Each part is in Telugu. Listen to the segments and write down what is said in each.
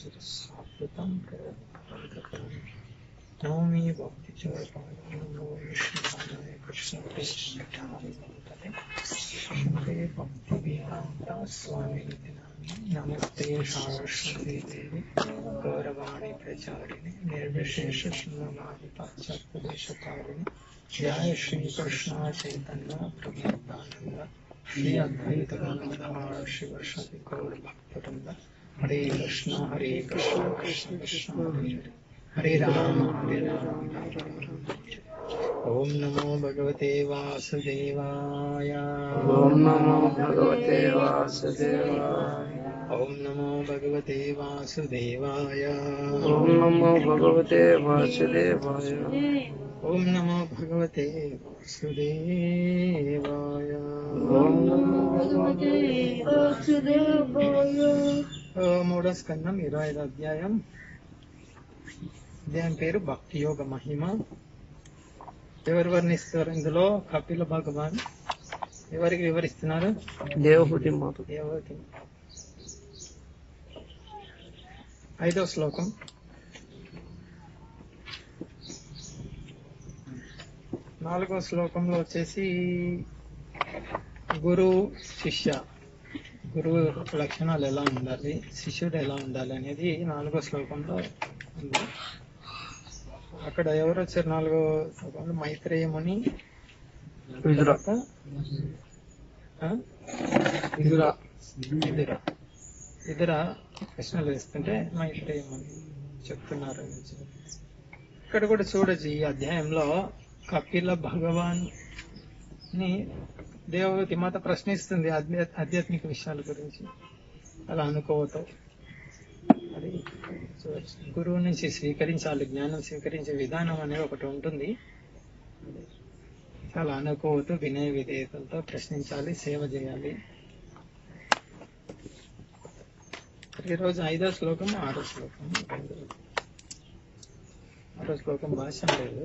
శిరస్సాకృతం నవమి భక్తి నమో విష్ణునాయ కృష్ణ కృష్ణే శంకరే భక్తి వేదాంత స్వామి నమస్తే సారస్వతీ దేవి గౌరవాణి ప్రచారిణి నిర్విశేష శూన్యవాది పాశ్చాత్యదేశకారిణి జయ శ్రీకృష్ణ చైతన్య ప్రభుత్వానంద శ్రీ అద్వైత గణధర శివ శక్తి గౌర భక్తవృంద హరే కృష్ణ హరే కృష్ణ కృష్ణ కృష్ణ హరే హరే హరే రామ హరే రామ రామ రామ ఓం నమో భగవతే వాసుదేవాయ ఓం నమో భగవతే వాసుదేవాయ ఓం నమో భగవతే వాసుదేవాయ ఓం నమో భగవతే వాసుదేవాయ ఓం నమో భగవతే వాసుదేవాయ ఓం నమో భగవతే వాసుదేవాయ ఆ, మూడో స్కందం ఇరవై ఐదు అధ్యాయం అధ్యాయం పేరు భక్తి యోగ మహిమ ఎవరు వర్ణిస్తారు ఇందులో కపిల భగవాన్ ఎవరికి వివరిస్తున్నారు దేవహూతి మాత ఎవరికి ఐదో శ్లోకం నాలుగో శ్లోకంలో వచ్చేసి గురు శిష్య గురువు లక్షణాలు ఎలా ఉండాలి శిష్యుడు ఎలా ఉండాలి అనేది నాలుగో శ్లోకంలో ఉంది అక్కడ ఎవరు వచ్చారు నాలుగో శ్లోకంలో మైత్రేయముని విదుర తర్వాత, ఆ? విదుర విదుర విదుర ప్రశ్నలు వేస్తుంటే మైత్రేయముని చెప్తున్నారు ఇక్కడ కూడా చూడొచ్చు ఈ అధ్యాయంలో కపిల భగవాన్ ని దేవవతి మాత ప్రశ్నిస్తుంది ఆధ్యా- ఆధ్యాత్మిక విషయాల గురించి అలా అనుకోవతో అది చూడొచ్చు. గురువు నుంచి స్వీకరించాలి జ్ఞానం స్వీకరించే విధానం అనేది ఒకటి ఉంటుంది చాలా అనుకోవద్దు వినయ విధేయతలతో ప్రశ్నించాలి సేవ చేయాలి ఈరోజు ఐదో శ్లోకం ఆరో శ్లోకం రెండు. ఆరో శ్లోకం భాష లేదు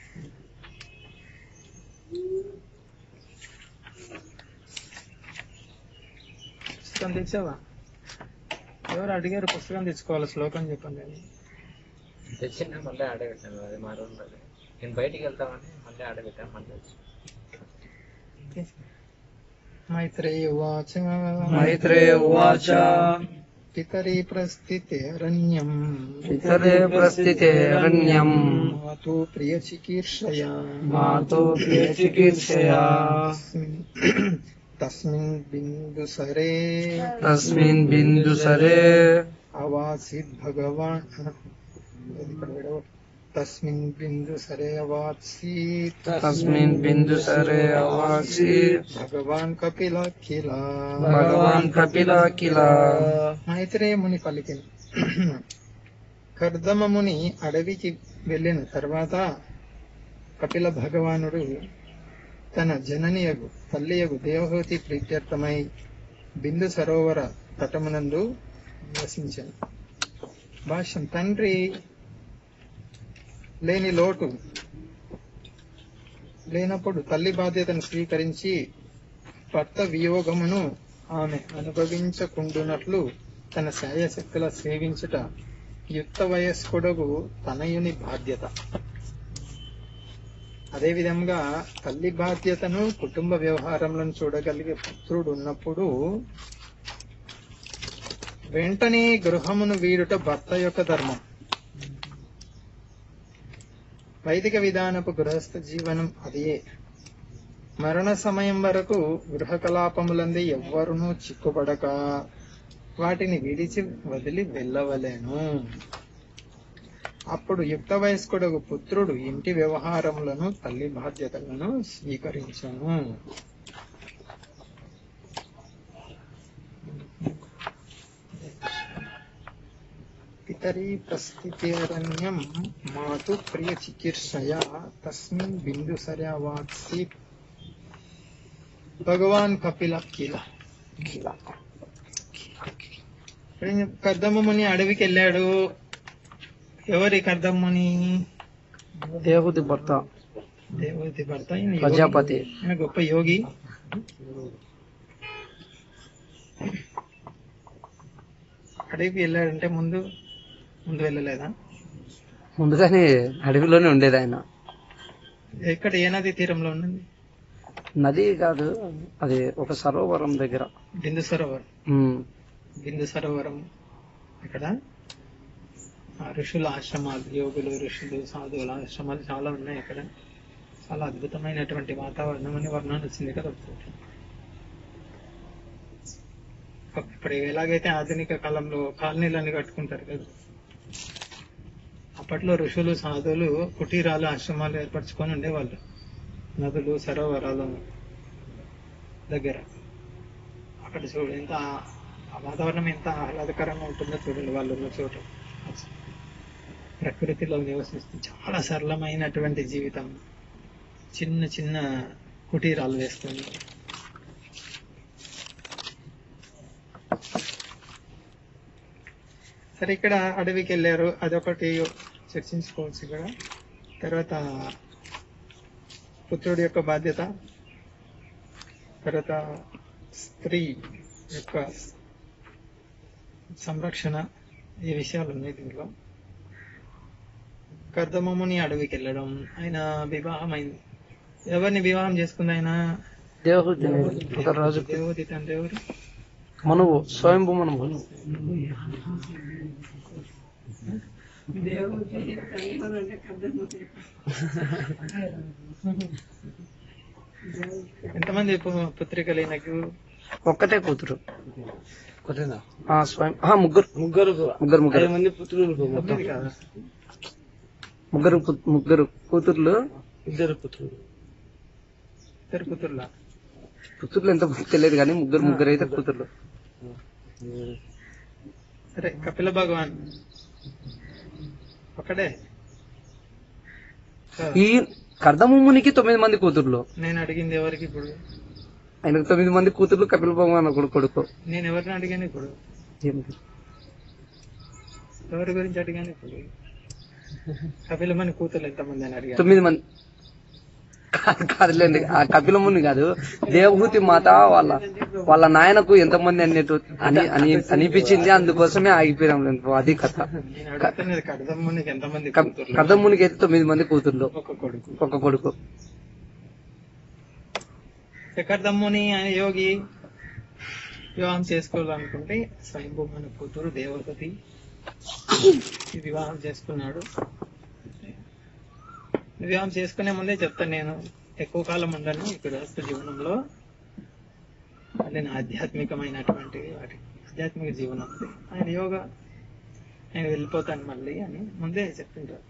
పుస్తకం తెచ్చావా ఎవరు అడిగారు పుస్తకం తెచ్చుకోవాలి శ్లోకం చెప్పండి అని తెచ్చిన మళ్ళీ ఆడబెట్టాను అది మా రూమ్ నేను బయటికి వెళ్తామని మళ్ళీ ఆడబెట్టాను మళ్ళీ వచ్చి మైత్రేయ ఉవాచ మైత్రేయ ఉవాచ పితరి ప్రస్థితేరణ్యం ఇతరే ప్రస్థితే అరణ్యం మాతు ప్రియ చికీర్షయ మాతో ప్రియచికీర్షయా తస్మిన్ బిందుసరే తస్మిన్ బిందుసరే అవాసిద్ భగవాన్ ఇక్కడ విడవ. తస్మిన్ బిందుసరే అవాసీత్ తస్మిన్ బిందుసరే అవాసీత్ భగవాన్ కపిల కిల భగవాన్ కపిల కిల మైత్రేయ ముని పలికిన కర్దమ ముని అడవికి వెళ్ళిన తర్వాత కపిల భగవానుడు తన జననియగు తల్లియగు దేవహూతి ప్రీత్యర్థమై బిందు సరోవర తటమునందు నివసించాను భాష్యం తండ్రి లేని లోటు లేనప్పుడు తల్లి బాధ్యతను స్వీకరించి భర్త వియోగమును ఆమె అనుభవించకుండునట్లు తన శాయశక్తుల సేవించుట యుక్త వయస్కుడగు తనయుని బాధ్యత అదేవిధంగా తల్లి బాధ్యతను కుటుంబ వ్యవహారంలో చూడగలిగే పుత్రుడు ఉన్నప్పుడు వెంటనే గృహమును వీడుట భర్త యొక్క ధర్మం వైదిక విధానపు గృహస్థ జీవనం అదే మరణ సమయం వరకు గృహ కలాపములంది ఎవ్వరునూ చిక్కుపడక వాటిని విడిచి వదిలి వెళ్ళవలేను అప్పుడు యుక్త వయస్కుడు పుత్రుడు ఇంటి వ్యవహారములను తల్లి బాధ్యతలను స్వీకరించను పితరీ ప్రస్థితేరణ్యం మాతు ప్రియ చికిత్సయ తస్మిన్ బిందుసర్యావాత్సి భగవాన్ కపిల కిల కర్దమ్మని అడవికి వెళ్ళాడు ఎవరి కర్దమ్మని దేవహూతి భర్త దేవతి భర్త ఈయన యోగి. ప్రజాపతి ఈయన గొప్ప యోగి అడవికి వెళ్ళాడంటే ముందు ముందు వెళ్ళలేదా ముందుగానే అడవిలోనే ఉండేది ఆయన ఎక్కడ ఏ నది తీరంలో ఉండండి నది కాదు అది ఒక సరోవరం దగ్గర బిందు సరోవరం ఉమ్. బిందు సరోవరం ఇక్కడ ఆ ఋషుల ఆశ్రమాలు యోగులు ఋషులు సాధువుల ఆశ్రమాలు చాలా ఉన్నాయి ఇక్కడ చాలా అద్భుతమైనటువంటి వాతావరణం అని వర్ణన వచ్చింది కదా ఒకచోట. ఇప్పుడు ఎలాగైతే ఆధునిక కాలంలో కాలనీలన్నీ కట్టుకుంటారు కదా అప్పట్లో ఋషులు సాధువులు కుటీరాలు ఆశ్రమాలు ఏర్పరచుకొని ఉండేవాళ్ళు నదులు సరోవరాలు దగ్గర అక్కడ చూడు ఎంత ఆ వాతావరణం ఎంత ఆహ్లాదకరంగా ఉంటుందో చూడండి వాళ్ళు ఉన్న చోట ప్రకృతిలో నివసిస్తూ చాలా సరళమైనటువంటి జీవితం చిన్న చిన్న కుటీరాలు వేసుకొని సరే ఇక్కడ అడవికి వెళ్ళారు అదొకటి చర్చించుకోవచ్చు ఇక్కడ తర్వాత పుత్రుడి యొక్క బాధ్యత తర్వాత స్త్రీ యొక్క సంరక్షణ ఈ విషయాలు ఉన్నాయి దీంట్లో కర్దమముని అడవికి వెళ్ళడం ఆయన వివాహం అయింది ఎవరిని వివాహం చేసుకుంది ఆయన దేవహూతి ఒక రాజు దేవతి తండ్రి ఎవరు మనువు స్వయంభూ మనువు ఎంతమంది పు- పుత్రికలు ఈయనకు ఒక్కటే కూతురు ఆ, స్వయం ఆ, ముగ్గురు ముగ్గురు ముగ్గురు ముగ్గురు మంది పుత్రులు తొమ్మిది కాదా ముగ్గురు పు- ముగ్గురు కూతుర్లు ఇద్దరు పుత్రులు ఇద్దరు పుత్రుల పుత్రులు ఎంత తెలియదు కానీ ముగ్గురు ముగ్గురు అయితే కూతుర్లు సరే కపిల భగవాన్ ఒకడే ఈ కర్దమునికి తొమ్మిది మంది కూతుర్లు నేను అడిగింది ఎవరికి ఇప్పుడు ఆయనకు తొమ్మిది మంది కూతుర్లు కపిల భగవాన్ ఒకడు కొడుకు నేను ఎవరిని అడిగాను ఇప్పుడు ఏమిటి? ఎవరి గురించి అడిగాను ఇప్పుడు కపిలమని కూతురు ఎంతమంది అని అడిగాను తొమ్మిది మంది కాదు కాదులేండి ఆ కపిలముని కాదు దేవహూతి మాత వాళ్ళ వాళ్ళ నాయనకు ఎంతమంది అన్నట్టు అని అని అనిపించింది అందుకోసమే ఆగిపోయాం లేదు అది కథ నేను అడుగుతున్నది కడదమ్మునికి ఎంతమంది క- కూతుర్లు కర్దమునికి అయితే తొమ్మిది మంది కూతుర్లు ఒక కొడుకు ఒక కొడుకు కర్దమ్ముని ఆయన యోగి వివాహం చేసుకోవాలనుకుంటే స్వయంభూమని కూతురు దేవపతి ఈ వివాహం చేసుకున్నాడు వివాహం చేసుకునే ముందే చెప్తాను నేను ఎక్కువ కాలం ఉండను ఈ గృహస్థ జీవనంలో నేను ఆధ్యాత్మికమైనటువంటి వాటి ఆధ్యాత్మిక జీవనం ఉంది. ఆయన యోగా నేను వెళ్ళిపోతాను మళ్ళీ అని ముందే చెప్తుంటారు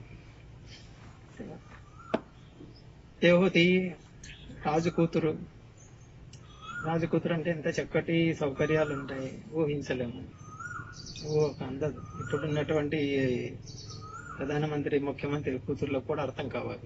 దేవహూతి రాజు కూతురు రాజు కూతురు అంటే ఎంత చక్కటి సౌకర్యాలు ఉంటాయి ఊహించలేము ఓ అందదు ఇప్పుడు ఉన్నటువంటి ప్రధానమంత్రి ముఖ్యమంత్రి కూతుర్లకు కూడా అర్థం కావాలి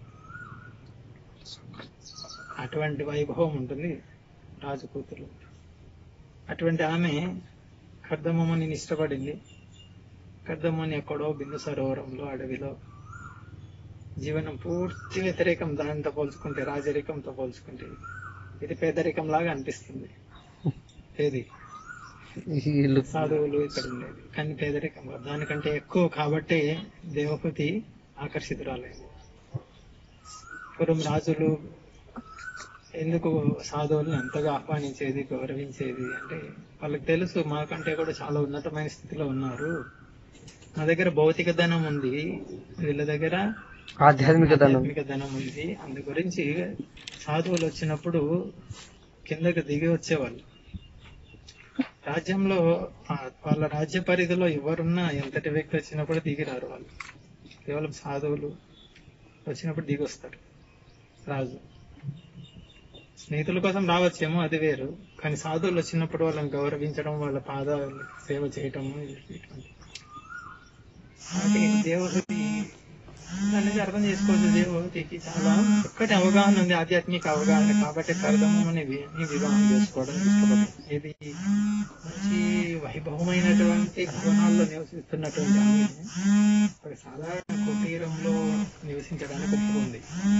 అటువంటి వైభవం ఉంటుంది రాజు కూతురు అటువంటి ఆమె కర్దమ్మని ఇష్టపడింది కర్దమ్మని ఎక్కడో బిందు సరోవరంలో అడవిలో జీవనం పూర్తి వ్యతిరేకం దానితో పోల్చుకుంటే రాజరికంతో పోల్చుకుంటే ఇది పేదరికం లాగా అనిపిస్తుంది ఏది వీళ్ళు సాధువులు ఇక్కడ ఉండేది కానీ పేదరికం కాదు. దానికంటే ఎక్కువ కాబట్టి దేవహూతి ఆకర్షితురాలైంది పూర్వం రాజులు ఎందుకు సాధువుల్ని అంతగా ఆహ్వానించేది గౌరవించేది అంటే వాళ్ళకి తెలుసు మాకంటే కూడా చాలా ఉన్నతమైన స్థితిలో ఉన్నారు మా దగ్గర భౌతిక ధనం ఉంది వీళ్ళ దగ్గర ఆధ్యాత్మిక ధనం ఆధ్యాత్మిక ధనం ఉంది అందు గురించి సాధువులు వచ్చినప్పుడు కిందకి దిగి వచ్చేవాళ్ళు రాజ్యంలో ఆ వాళ్ళ రాజ్య పరిధిలో ఎవరున్నా ఎంతటి వ్యక్తి వచ్చినప్పుడు దిగిరారు వాళ్ళు కేవలం సాధువులు వచ్చినప్పుడు దిగి వస్తారు రాజు స్నేహితుల కోసం రావచ్చేమో అది వేరు కానీ సాధువులు వచ్చినప్పుడు వాళ్ళని గౌరవించడం వాళ్ళ పాదాలు సేవ చేయటం ఇటువంటి కాబట్టి దేవుడికి అనేది అర్థం చేసుకోవచ్చు దేవుడికి చాలా చక్కటి అవగాహన ఉంది ఆధ్యాత్మిక అవగాహన కాబట్టి కర్దమ్మని వి- వివాహం చేసుకోవడం ఇష్టపడింది ఇది మంచి వైభవమైనటువంటి భవనాల్లో నివసిస్తున్నటువంటి ఆమె ఒక సాధారణ కుటీరంలో నివసించడానికి ఒప్పుకుంది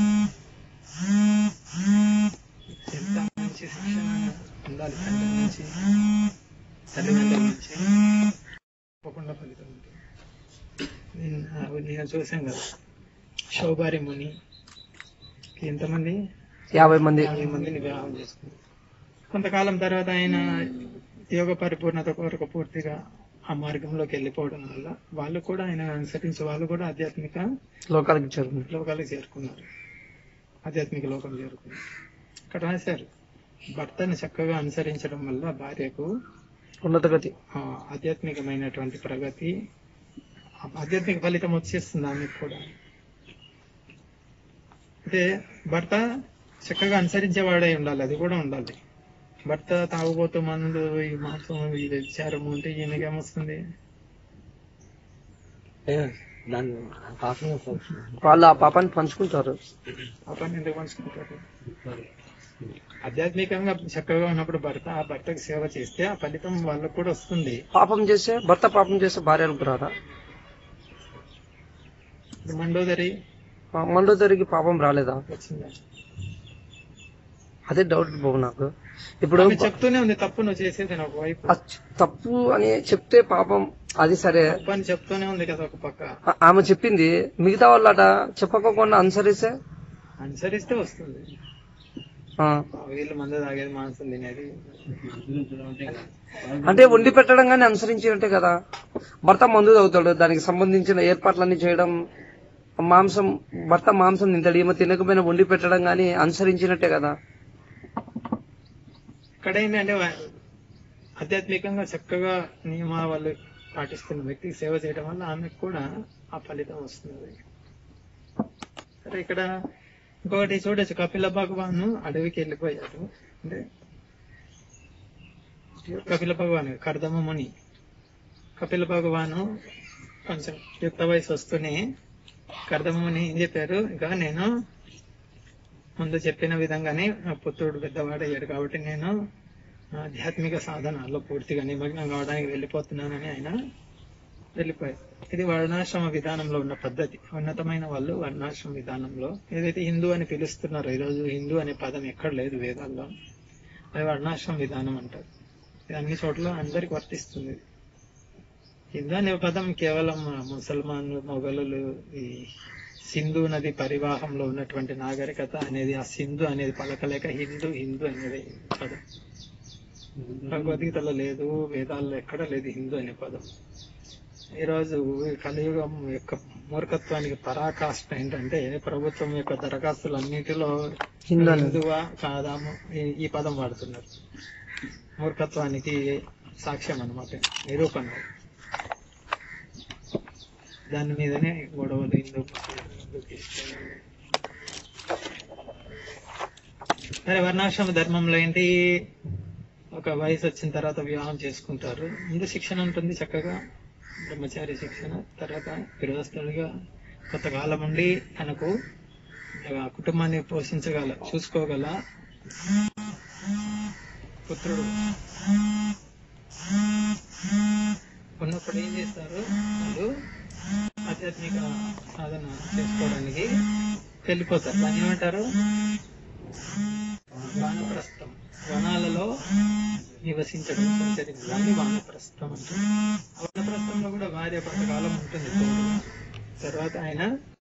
ఎంత మంచి శిక్షణ ఉండాలి తండ్రి నుంచి తల్లిదండ్రుల నుంచి తప్పకుండా ఫలితం ఉంటుంది ఈయన చూసాం కదా శోభారి ముని ఎంతమంది యాభై మంది యాభై మందిని వివాహం చేసుకున్నారు కొంతకాలం తర్వాత ఆయన యోగ పరిపూర్ణత కొరకు పూర్తిగా ఆ మార్గంలోకి వెళ్ళిపోవడం వల్ల వాళ్ళు కూడా ఆయన అనుసరించి వాళ్ళు కూడా ఆధ్యాత్మిక లోకాలకు చేరుకుంది లోకాలకు చేరుకున్నారు ఆధ్యాత్మిక లోకం చేరుకున్నారు ఇక్కడ రాశారు భర్తని చక్కగా అనుసరించడం వల్ల భార్యకు ఉన్నత గతి ఆ, ఆధ్యాత్మికమైనటువంటి ప్రగతి ఆ ఆధ్యాత్మిక ఫలితం వచ్చేస్తుంది ఆమెకు కూడా అంటే భర్త చక్కగా అనుసరించేవాడై ఉండాలి అది కూడా ఉండాలి భర్త తాగుబోతు మందు ఈ మాంసం ఈ వ్యభిచారము అంటే ఈయనకి ఏమొస్తుంది దాని పాపంగా వాళ్ళు ఆ పాపాన్ని పంచుకుంటారు ఆ పని ఎందుకు పంచుకుంటారు ఆధ్యాత్మికంగా చక్కగా ఉన్నప్పుడు భర్త ఆ భర్తకు సేవ చేస్తే ఆ ఫలితం వాళ్ళకు కూడా వస్తుంది పాపం చేస్తే భర్త పాపం చేస్తే భార్య అనుకురాదా ఇప్పుడు మండోదరి మండోదరికి పాపం రాలేదా వచ్చిందా అదే డౌట్ బాబు నాకు ఇప్పుడు ఆమె చెప్తూనే ఉంది తప్పు నువ్వు చేసేది నాకు వైపు ఆ తప్పు అని చెప్తే పాపం అది సరే తప్పు అని చెప్తూనే ఉంది కదా ఒక పక్క ఆ- ఆమె చెప్పింది మిగతా వాళ్ళట చెప్పకోకుండా అనుసరిస్తే అనుసరిస్తే వస్తుంది ఆ. వీళ్ళు మందు తాగేది మాంసం తినేది అంటే వండి పెట్టడం కానీ అనుసరించినట్టే కదా భర్త మందు తాగుతాడు దానికి సంబంధించిన ఏర్పాట్లన్నీ చేయడం మాంసం భర్త మాంసం తింటాడు ఈమె తినకపోయినా వండి పెట్టడం కానీ అనుసరించినట్టే కదా ఇక్కడ ఏంటంటే వా- ఆధ్యాత్మికంగా చక్కగా నియమావళి పాటిస్తున్న వ్యక్తికి సేవ చేయడం వల్ల ఆమెకు కూడా ఆ ఫలితం వస్తుంది సరే ఇక్కడ ఇంకొకటి చూడొచ్చు కపిల భగవాను అడవికి వెళ్ళిపోయాడు అంటే కపిల భగవాన్ కర్దమ ముని కపిల భగవాను కొంచెం యుక్త వయసు వస్తూనే కర్దమ ముని ఏం చెప్పారు ఇంకా నేను ముందు చెప్పిన విధంగానే నా పుత్రుడు పెద్దవాడయ్యాడు కాబట్టి నేను ఆధ్యాత్మిక సాధనాల్లో పూర్తిగా నిమగ్నం కావడానికి వెళ్ళిపోతున్నానని ఆయన వెళ్ళిపోయారు ఇది వర్ణాశ్రమ విధానంలో ఉన్న పద్ధతి ఉన్నతమైన వాళ్ళు వర్ణాశ్రమ విధానంలో ఏదైతే హిందూ అని పిలుస్తున్నారో ఈరోజు హిందూ అనే పదం ఎక్కడ లేదు వేదాల్లో అది వర్ణాశ్రమ విధానం అంటారు ఇది అన్ని చోట్ల అందరికి వర్తిస్తుంది హిందూ అనే పదం కేవలం ముసల్మాన్లు మొఘలులు ఈ సింధు నది పరివాహంలో ఉన్నటువంటి నాగరికత అనేది ఆ సింధు అనేది పలకలేక హిందూ హిందూ అనేది పదం భగవద్గీతలో లేదు వేదాల్లో ఎక్కడ లేదు హిందూ అనే పదం ఈరోజు ఈ కలియుగం యొక్క మూర్ఖత్వానికి పరాకాష్ట ఏంటంటే ప్రభుత్వం యొక్క దరఖాస్తులన్నిటిలో హిందూ అనేది. హిందువా కాదాము ఈ- ఈ పదం వాడుతున్నారు మూర్ఖత్వానికి సాక్ష్యం అన్నమాట నిరూపణ దాని మీదనే గొడవలు హిందూ ముస్లిం, హిందూ క్రిస్టియన్ సరే వర్ణాశ్రమ ధర్మంలో ఏంటి ఒక వయసు వచ్చిన తర్వాత వివాహం చేసుకుంటారు ముందు శిక్షణ ఉంటుంది చక్కగా బ్రహ్మచారి శిక్షణ తర్వాత గృహస్థుడిగా కొంతకాలం ఉండి తనకు ఆ కుటుంబాన్ని పోషించగల చూసుకోగల పుత్రుడు ఉన్నప్పుడు ఏం చేస్తారు వాళ్ళు ఆధ్యాత్మిక సాధన చేసుకోవడానికి వెళ్ళిపోతారు దాన్ని ఏమంటారు వానప్రస్థం వనాలలో నివసించడం సంచరించడాన్ని వానప్రస్థం అంటారు ఆ వానప్రస్థంలో కూడా భార్య కొంతకాలం ఉంటుంది తోడుగా. తర్వాత ఆయన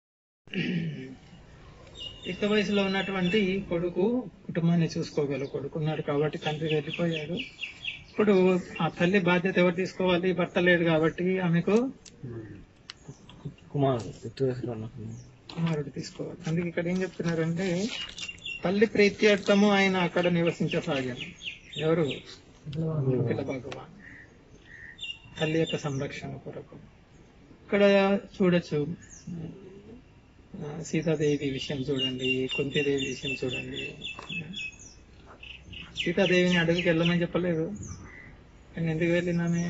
యుక్త వయసులో ఉన్నటువంటి కొడుకు కుటుంబాన్ని చూసుకోగల కొడుకు ఉన్నాడు కాబట్టి తండ్రి వెళ్ళిపోయాడు ఇప్పుడు ఆ తల్లి బాధ్యత ఎవరు తీసుకోవాలి భర్త లేడు కాబట్టి ఆమెకు కుమారుడు కుమారుడు తీసుకోవాలి అందుకే ఇక్కడ ఏం చెప్తున్నారంటే తల్లి ప్రీత్యర్థము ఆయన అక్కడ నివసించసాగాను ఎవరు కపిల భగవాన్ తల్లి యొక్క సంరక్షణ కొరకు ఇక్కడ చూడొచ్చు ఆ, సీతాదేవి విషయం చూడండి కుంతిదేవి విషయం చూడండి సీతాదేవిని అడవికి వెళ్ళమని చెప్పలేదు కానీ ఎందుకు వెళ్ళినామే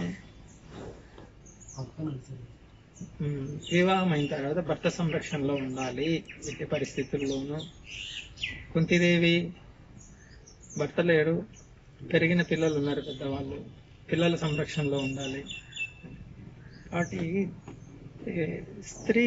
ఉమ్, వివాహం అయిన తర్వాత భర్త సంరక్షణలో ఉండాలి ఎట్టి పరిస్థితుల్లోనూ కుంతిదేవి భర్త లేడు పెరిగిన పిల్లలు ఉన్నారు పెద్దవాళ్ళు పిల్లల సంరక్షణలో ఉండాలి కాబట్టి ఏ, స్త్రీ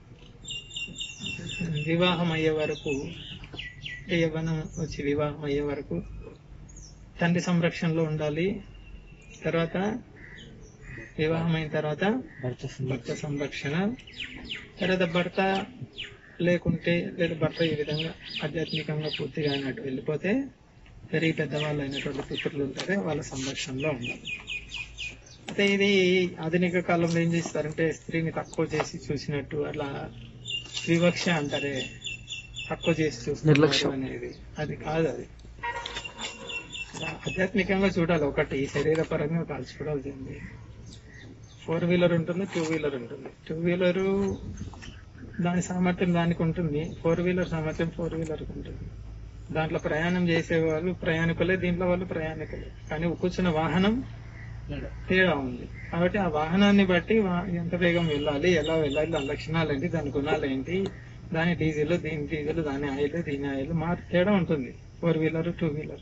వివాహం అయ్యే వరకు యవ్వనం వచ్చి వివాహం అయ్యే వరకు తండ్రి సంరక్షణలో ఉండాలి తర్వాత వివాహం అయిన తర్వాత భర్త సంరక్షణ తర్వాత భర్త లేకుంటే లేదా భర్త ఈ విధంగా ఆధ్యాత్మికంగా పూర్తిగా అయినట్టు వెళ్ళిపోతే పెరిగి పెద్దవాళ్ళు అయినటువంటి పుత్రులు ఉంటారే వాళ్ళ సంరక్షణలో ఉండాలి అయితే ఇది ఆధునిక కాలంలో ఏం చేస్తారంటే స్త్రీని తక్కువ చేసి చూసినట్టు అట్లా వివక్ష అంటారే తక్కువ చేసి చూస్తున్నారు నిర్లక్ష్యం. అనేది అది కాదు అది ఆధ్యాత్మికంగా చూడాలి ఒకటి శరీర పరంగా కాల్చుకోవాల్సింది ఫోర్ వీలర్ ఉంటుంది టూ వీలర్ ఉంటుంది టూ వీలర్ దాని సామర్థ్యం దానికి ఉంటుంది ఫోర్ వీలర్ సామర్థ్యం ఫోర్ వీలర్ ఉంటుంది దాంట్లో ప్రయాణం చేసే వాళ్ళు ప్రయాణికులే దీంట్లో వాళ్ళు ప్రయాణికులే కానీ కూర్చున్న వాహనం తేడా ఉంది కాబట్టి ఆ వాహనాన్ని బట్టి వా- ఎంత వేగం వెళ్ళాలి ఎలా వెళ్ళాలి దాని లక్షణాలు ఏంటి దాని గుణాలు ఏంటి దాని డీజిల్ దీని డీజిల్ దాని ఆయిల్ దీని ఆయిల్ మా తేడా ఉంటుంది ఫోర్ వీలర్ టూ వీలర్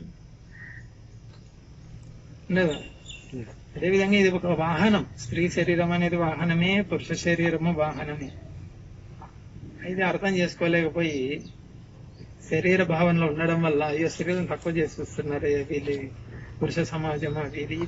లేదా అదేవిధంగా ఇది ఒక వాహనం స్త్రీ శరీరం అనేది వాహనమే పురుష శరీరము వాహనమే ఇది అర్థం చేసుకోలేకపోయి శరీర భావనలో ఉండడం వల్ల అయ్యో శరీరం తక్కువ చేసి చూస్తున్నారు వీళ్ళు పురుష సమాజం అది ఇది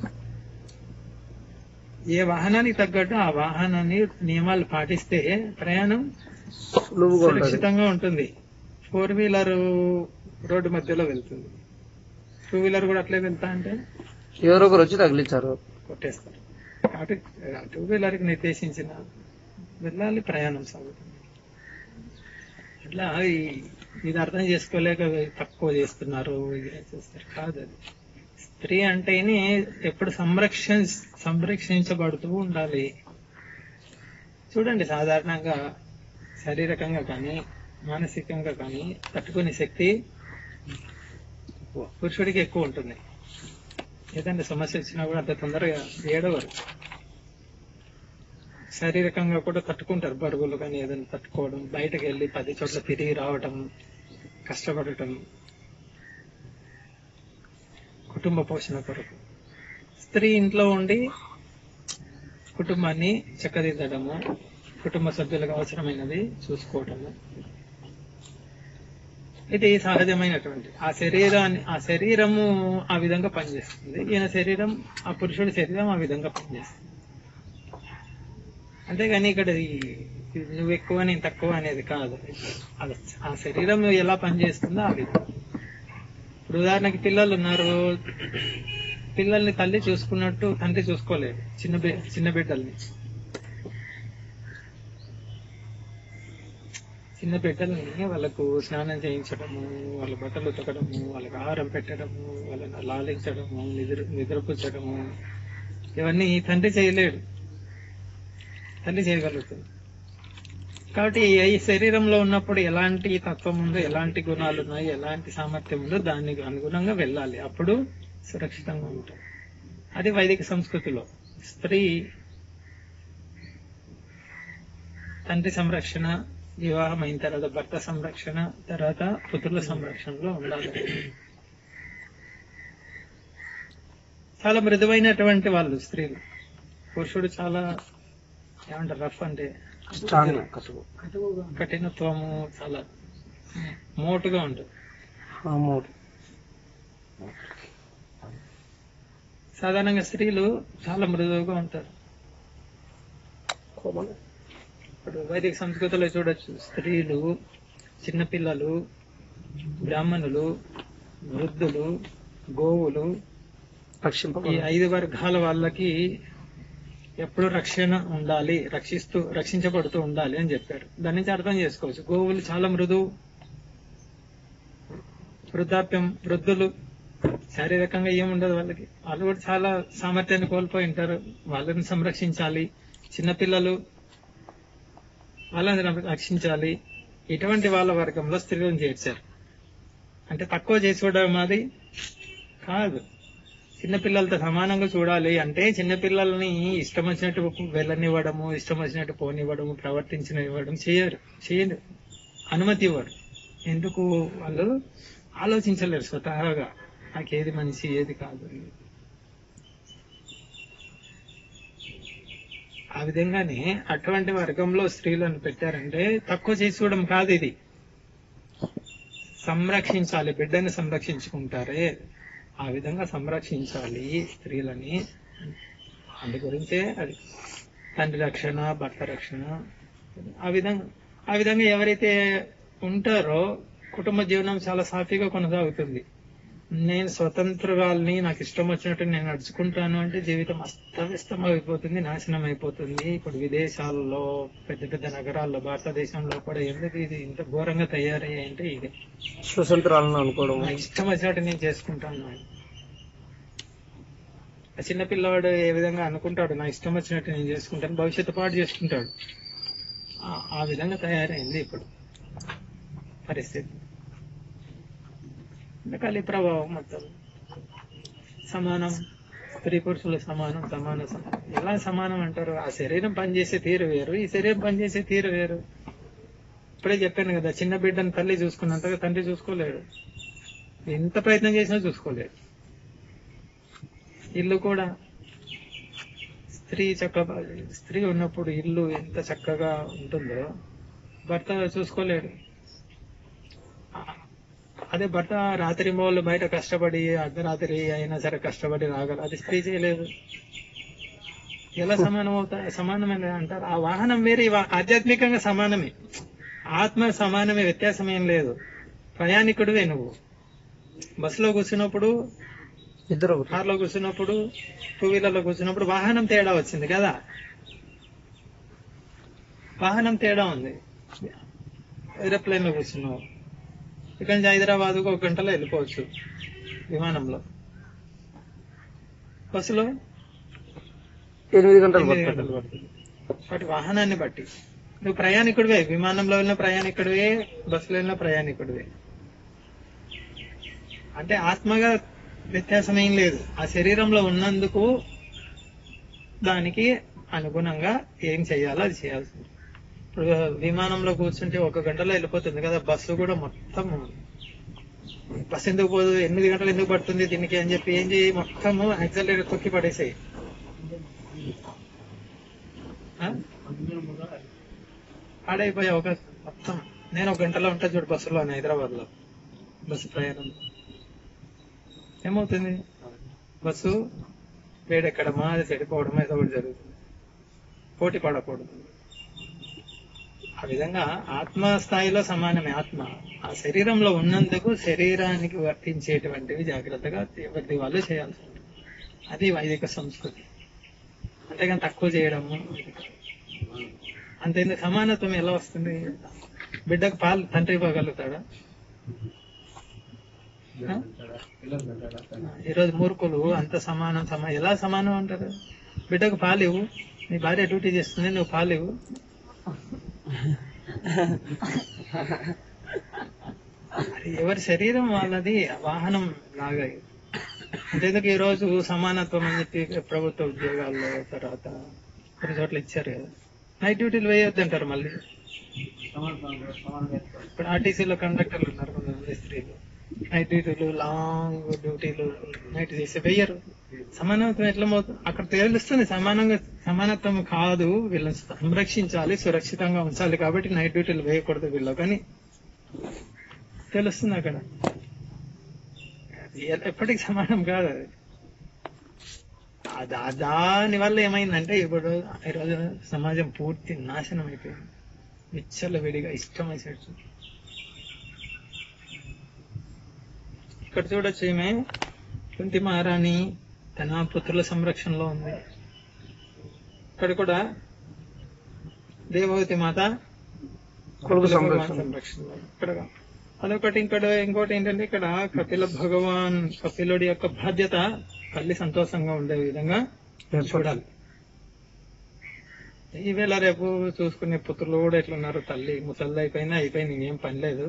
ఏ వాహనానికి తగ్గట్టు ఆ వాహనాన్ని నియమాలు పాటిస్తే ప్రయాణం సులువుగా ఉంటుంది సురక్షితంగా ఉంటుంది ఫోర్ వీలర్ రోడ్డు మధ్యలో వెళ్తుంది టూ వీలర్ కూడా అట్లే వెళ్తా అంటే ఎవరో ఒకరు వచ్చి తగిలించారు కొట్టేస్తారు కాబట్టి టూ వీలర్ కి నిర్దేశించిన వెళ్ళాలి ప్రయాణం సాగుతుంది ఇట్లా ఈ- ఇది అర్థం చేసుకోలేక తక్కువ చేస్తున్నారు ఇది చేస్తారు కాదు అది స్త్రీ అంటేనే ఎప్పుడు సంరక్షణ సంరక్షించబడుతూ ఉండాలి చూడండి సాధారణంగా శారీరకంగా కానీ మానసికంగా కానీ తట్టుకునే శక్తి పురుషుడికి ఎక్కువ ఉంటుంది ఏదైనా సమస్య వచ్చినా కూడా అంత తొందరగా ఏడవరు శారీరకంగా కూడా తట్టుకుంటారు బరువులు కానీ ఏదైనా తట్టుకోవడం బయటకు వెళ్ళి పది చోట్ల తిరిగి రావటం కష్టపడటం కుటుంబ పోషణ కొరకు స్త్రీ ఇంట్లో ఉండి కుటుంబాన్ని చక్కదిద్దడము కుటుంబ సభ్యులకు అవసరమైనది చూసుకోవటము ఇది సహజమైనటువంటి ఆ శరీరాన్ని ఆ శరీరము ఆ విధంగా పనిచేస్తుంది ఈయన శరీరం ఆ పురుషుడి శరీరం ఆ విధంగా పనిచేస్తుంది అంతేగాని ఇక్కడ ఈ- ఈ నువ్వు ఎక్కువ నేను తక్కువ అనేది కాదు అది ఆ శరీరం ఎలా పనిచేస్తుందో ఆ విధంగా ఇప్పుడు ఉదాహరణకి పిల్లలు ఉన్నారు పిల్లల్ని తల్లి చూసుకున్నట్టు తండ్రి చూసుకోలేదు చిన్న బి- చిన్న బిడ్డల్ని చిన్న బిడ్డల్ని వాళ్ళకు స్నానం చేయించడము వాళ్ళ బట్టలు ఉతకడము వాళ్ళకి ఆహారం పెట్టడము వాళ్ళని లాలించడము నిద్ర నిద్రపుచ్చడము ఇవన్నీ తండ్రి చేయలేడు తల్లి చేయగలుగుతుంది కాబట్టి ఈ శరీరంలో ఉన్నప్పుడు ఎలాంటి తత్వం ఉందో ఎలాంటి గుణాలు ఉన్నాయి ఎలాంటి సామర్థ్యం ఉందో దానికి అనుగుణంగా వెళ్ళాలి అప్పుడు సురక్షితంగా ఉంటుంది అది వైదిక సంస్కృతిలో స్త్రీ తండ్రి సంరక్షణ వివాహం అయిన తర్వాత భర్త సంరక్షణ తర్వాత పుత్రుల సంరక్షణలో ఉండాలి చాలా మృదువైనటువంటి వాళ్ళు స్త్రీలు పురుషుడు చాలా ఏమంటారు రఫ్ అంటే స్ట్రాంగ్ కసువు కఠినత్వము చాలా మోటుగా ఉంటుంది ఆ మూడు సాధారణంగా స్త్రీలు చాలా మృదువుగా ఉంటారు ఇప్పుడు వైదిక సంస్కృతిలో చూడొచ్చు స్త్రీలు చిన్నపిల్లలు బ్రాహ్మణులు వృద్ధులు గోవులు రక్షింప ఈ ఐదు వర్గాల వాళ్ళకి ఎప్పుడు రక్షణ ఉండాలి రక్షిస్తూ రక్షించబడుతూ ఉండాలి అని చెప్పారు దాని నుంచి అర్థం చేసుకోవచ్చు గోవులు చాలా మృదువు వృద్ధాప్యం వృద్ధులు శారీరకంగా ఏముండదు వాళ్ళకి వాళ్ళు కూడా చాలా సామర్థ్యాన్ని కోల్పోయి ఉంటారు వాళ్ళని సంరక్షించాలి చిన్నపిల్లలు వాళ్ళని రక్షించాలి ఇటువంటి వాళ్ళ వర్గంలో స్త్రీలను చేర్చారు అంటే తక్కువ చేసి చూడడం అది కాదు చిన్నపిల్లలతో సమానంగా చూడాలి అంటే చిన్నపిల్లల్ని ఇష్టం వచ్చినట్టు వెళ్ళనివ్వడము ఇష్టం వచ్చినట్టు పోనివ్వడము ప్రవర్తించనివ్వడం చేయరు చేయరు అనుమతి ఇవ్వరు ఎందుకు వాళ్ళు ఆలోచించలేరు స్వతహాగా నాకు ఏది మంచి ఏది కాదు అని. ఆ విధంగానే అటువంటి వర్గంలో స్త్రీలను పెట్టారంటే తక్కువ చేసి చూడడం కాదు ఇది సంరక్షించాలి బిడ్డని సంరక్షించుకుంటారే ఆ విధంగా సంరక్షించాలి స్త్రీలని అందు గురించే అది తండ్రి రక్షణ భర్త రక్షణ ఆ విధంగా ఆ విధంగా ఎవరైతే ఉంటారో కుటుంబ జీవనం చాలా సాఫీగా కొనసాగుతుంది నేను స్వతంత్రాలని నాకు ఇష్టం వచ్చినట్టు నేను నడుచుకుంటాను అంటే జీవితం అస్తవ్యస్తం అయిపోతుంది నాశనం అయిపోతుంది ఇప్పుడు విదేశాల్లో పెద్ద పెద్ద నగరాల్లో భారతదేశంలో కూడా ఎందుకు ఇది ఇంత ఘోరంగా తయారయ్యాయి అంటే ఇది స్వతంత్రాలను అనుకోవడం నా ఇష్టం వచ్చినట్టు నేను చేసుకుంటాను అని. ఆ చిన్న పిల్లవాడు ఏ విధంగా అనుకుంటాడు నా ఇష్టం వచ్చినట్టు నేను చేసుకుంటాను భవిష్యత్తు పాటు చేసుకుంటాడు ఆ- ఆ విధంగా తయారైంది ఇప్పుడు పరిస్థితి కలి ప్రభావం మొత్తం సమానం స్త్రీ పురుషుల సమానం సమాన సమానం ఎలా సమానం అంటారు ఆ శరీరం పనిచేసే తీరు వేరు ఈ శరీరం పనిచేసే తీరు వేరు ఇప్పుడే చెప్పాను కదా చిన్న బిడ్డను తల్లి చూసుకున్నంతగా తండ్రి చూసుకోలేడు ఎంత ప్రయత్నం చేసినా చూసుకోలేడు ఇల్లు కూడా స్త్రీ చక్కగా స్త్రీ ఉన్నప్పుడు ఇల్లు ఎంత చక్కగా ఉంటుందో భర్త చూసుకోలేడు అదే భర్త రాత్రి మోళ్ళు బయట కష్టపడి అర్ధరాత్రి అయినా సరే కష్టపడి రాగల అది స్త్రీ చేయలేదు ఎలా సమానం అవుతా సమానమైన అంటారు ఆ వాహనం వేరే ఈ వా- ఆధ్యాత్మికంగా సమానమే ఆత్మ సమానమే వ్యత్యాసం ఏం లేదు ప్రయాణికుడివే నువ్వు బస్సులో కూర్చున్నప్పుడు ఇద్దరు కార్లో కూర్చున్నప్పుడు టూ వీలర్ లో కూర్చున్నప్పుడు వాహనం తేడా వచ్చింది కదా వాహనం తేడా ఉంది ఏరోప్లేన్ లో కూర్చున్నావు ఇక్కడ నుంచి హైదరాబాద్ ఒక గంటలో వెళ్ళిపోవచ్చు విమానంలో బస్సులో ఎనిమిది గంటలు ఎనిమిది పడుతుంది గంటలు పడుతుంది వాటి వాహనాన్ని బట్టి నువ్వు ప్రయాణికుడివే విమానంలో వెళ్ళిన ప్రయాణికుడివే బస్సులో వెళ్ళిన ప్రయాణికుడివే అంటే ఆత్మగా వ్యత్యాసం ఏం లేదు ఆ శరీరంలో ఉన్నందుకు దానికి అనుగుణంగా ఏం చేయాలో అది చేయాల్సింది ఇప్పుడు విమానంలో కూర్చుంటే ఒక గంటలో వెళ్ళిపోతుంది కదా బస్సు కూడా మొత్తం బస్సు ఎందుకు పోదు ఎనిమిది గంటలు ఎందుకు పడుతుంది దీనికి అని చెప్పి ఏం చేయి మొత్తము యాక్సిలేటర్ తొక్కి పడేసాయి పాడైపోయే అవకాశం మొత్తం నేను ఒక గంటలో ఉంటా చూడు బస్సులో హైదరాబాద్ లో బస్సు ప్రయాణం ఏమవుతుంది బస్సు వేడెక్కడమా అది చెడిపోవడమా ఏదో ఒకటి జరుగుతుంది పోటీ పడకూడదు ఆ విధంగా ఆత్మ స్థాయిలో సమానమే ఆత్మ ఆ శరీరంలో ఉన్నందుకు శరీరానికి వర్తించేటువంటివి జాగ్రత్తగా ఎవరిది వాళ్ళు చేయాల్సి ఉంటుంది అది వైదిక సంస్కృతి అంతేగాని తక్కువ చేయడము అంతే సమానత్వం ఎలా వస్తుంది బిడ్డకు పాలు తండ్రి ఇవ్వగలుగుతాడా ఆ? ఈరోజు మూర్ఖులు అంత సమానం సమా ఎలా సమానం అంటారు బిడ్డకు పాలు ఇవ్వు నీ భార్య డ్యూటీ చేస్తుంది నువ్వు పాలు ఇవ్వు అది ఎవరి శరీరం వాళ్ళది వాహనం లాగా అంతేందుకు ఈ రోజు సమానత్వం అని చెప్పి ప్రభుత్వ ఉద్యోగాల్లో తర్వాత కొన్ని చోట్ల ఇచ్చారు కదా నైట్ డ్యూటీలు వేయొద్దు అంటారు మళ్ళీ ఇప్పుడు ఆర్టీసీలో కండక్టర్లు ఉన్నారు కొంతమంది స్త్రీలు నైట్ డ్యూటీలు లాంగ్ డ్యూటీలు నైట్ చేసి వెయ్యరు సమానత్వం ఎట్లా మోతుంది అక్కడ తెలుస్తుంది సమానంగా సమానత్వం కాదు వీళ్ళని సంరక్షించాలి సురక్షితంగా ఉంచాలి కాబట్టి నైట్ డ్యూటీలు వేయకూడదు వీళ్ళు కానీ తెలుస్తుంది అక్కడ అది ఎ- ఎప్పటికి సమానం కాదు అది ఆ దా- దాని వల్ల ఏమైందంటే ఇప్పుడు ఈరోజు సమాజం పూర్తి నాశనం అయిపోయింది విచ్చల విడిగా ఇష్టం వేసేట్టు ఇక్కడ చూడొచ్చు ఈమె కుంతి మహారాణి తన పుత్రుల సంరక్షణలో ఉంది ఇక్కడ కూడా దేవవతి మాత కొడుకు కపిల భగవాన్ సంరక్షణ. సంరక్షణలో ఇక్కడ అదొకటి ఇక్కడ ఇంకోటి ఏంటంటే ఇక్కడ కపిల భగవాన్ కపిలుడి యొక్క బాధ్యత తల్లి సంతోషంగా ఉండే విధంగా చూడాలి ఈవేళ రేపు చూసుకునే పుత్రులు కూడా ఎట్లున్నారు తల్లి ముసలి అయిపోయినా అయిపోయింది ఇంకేం పని లేదు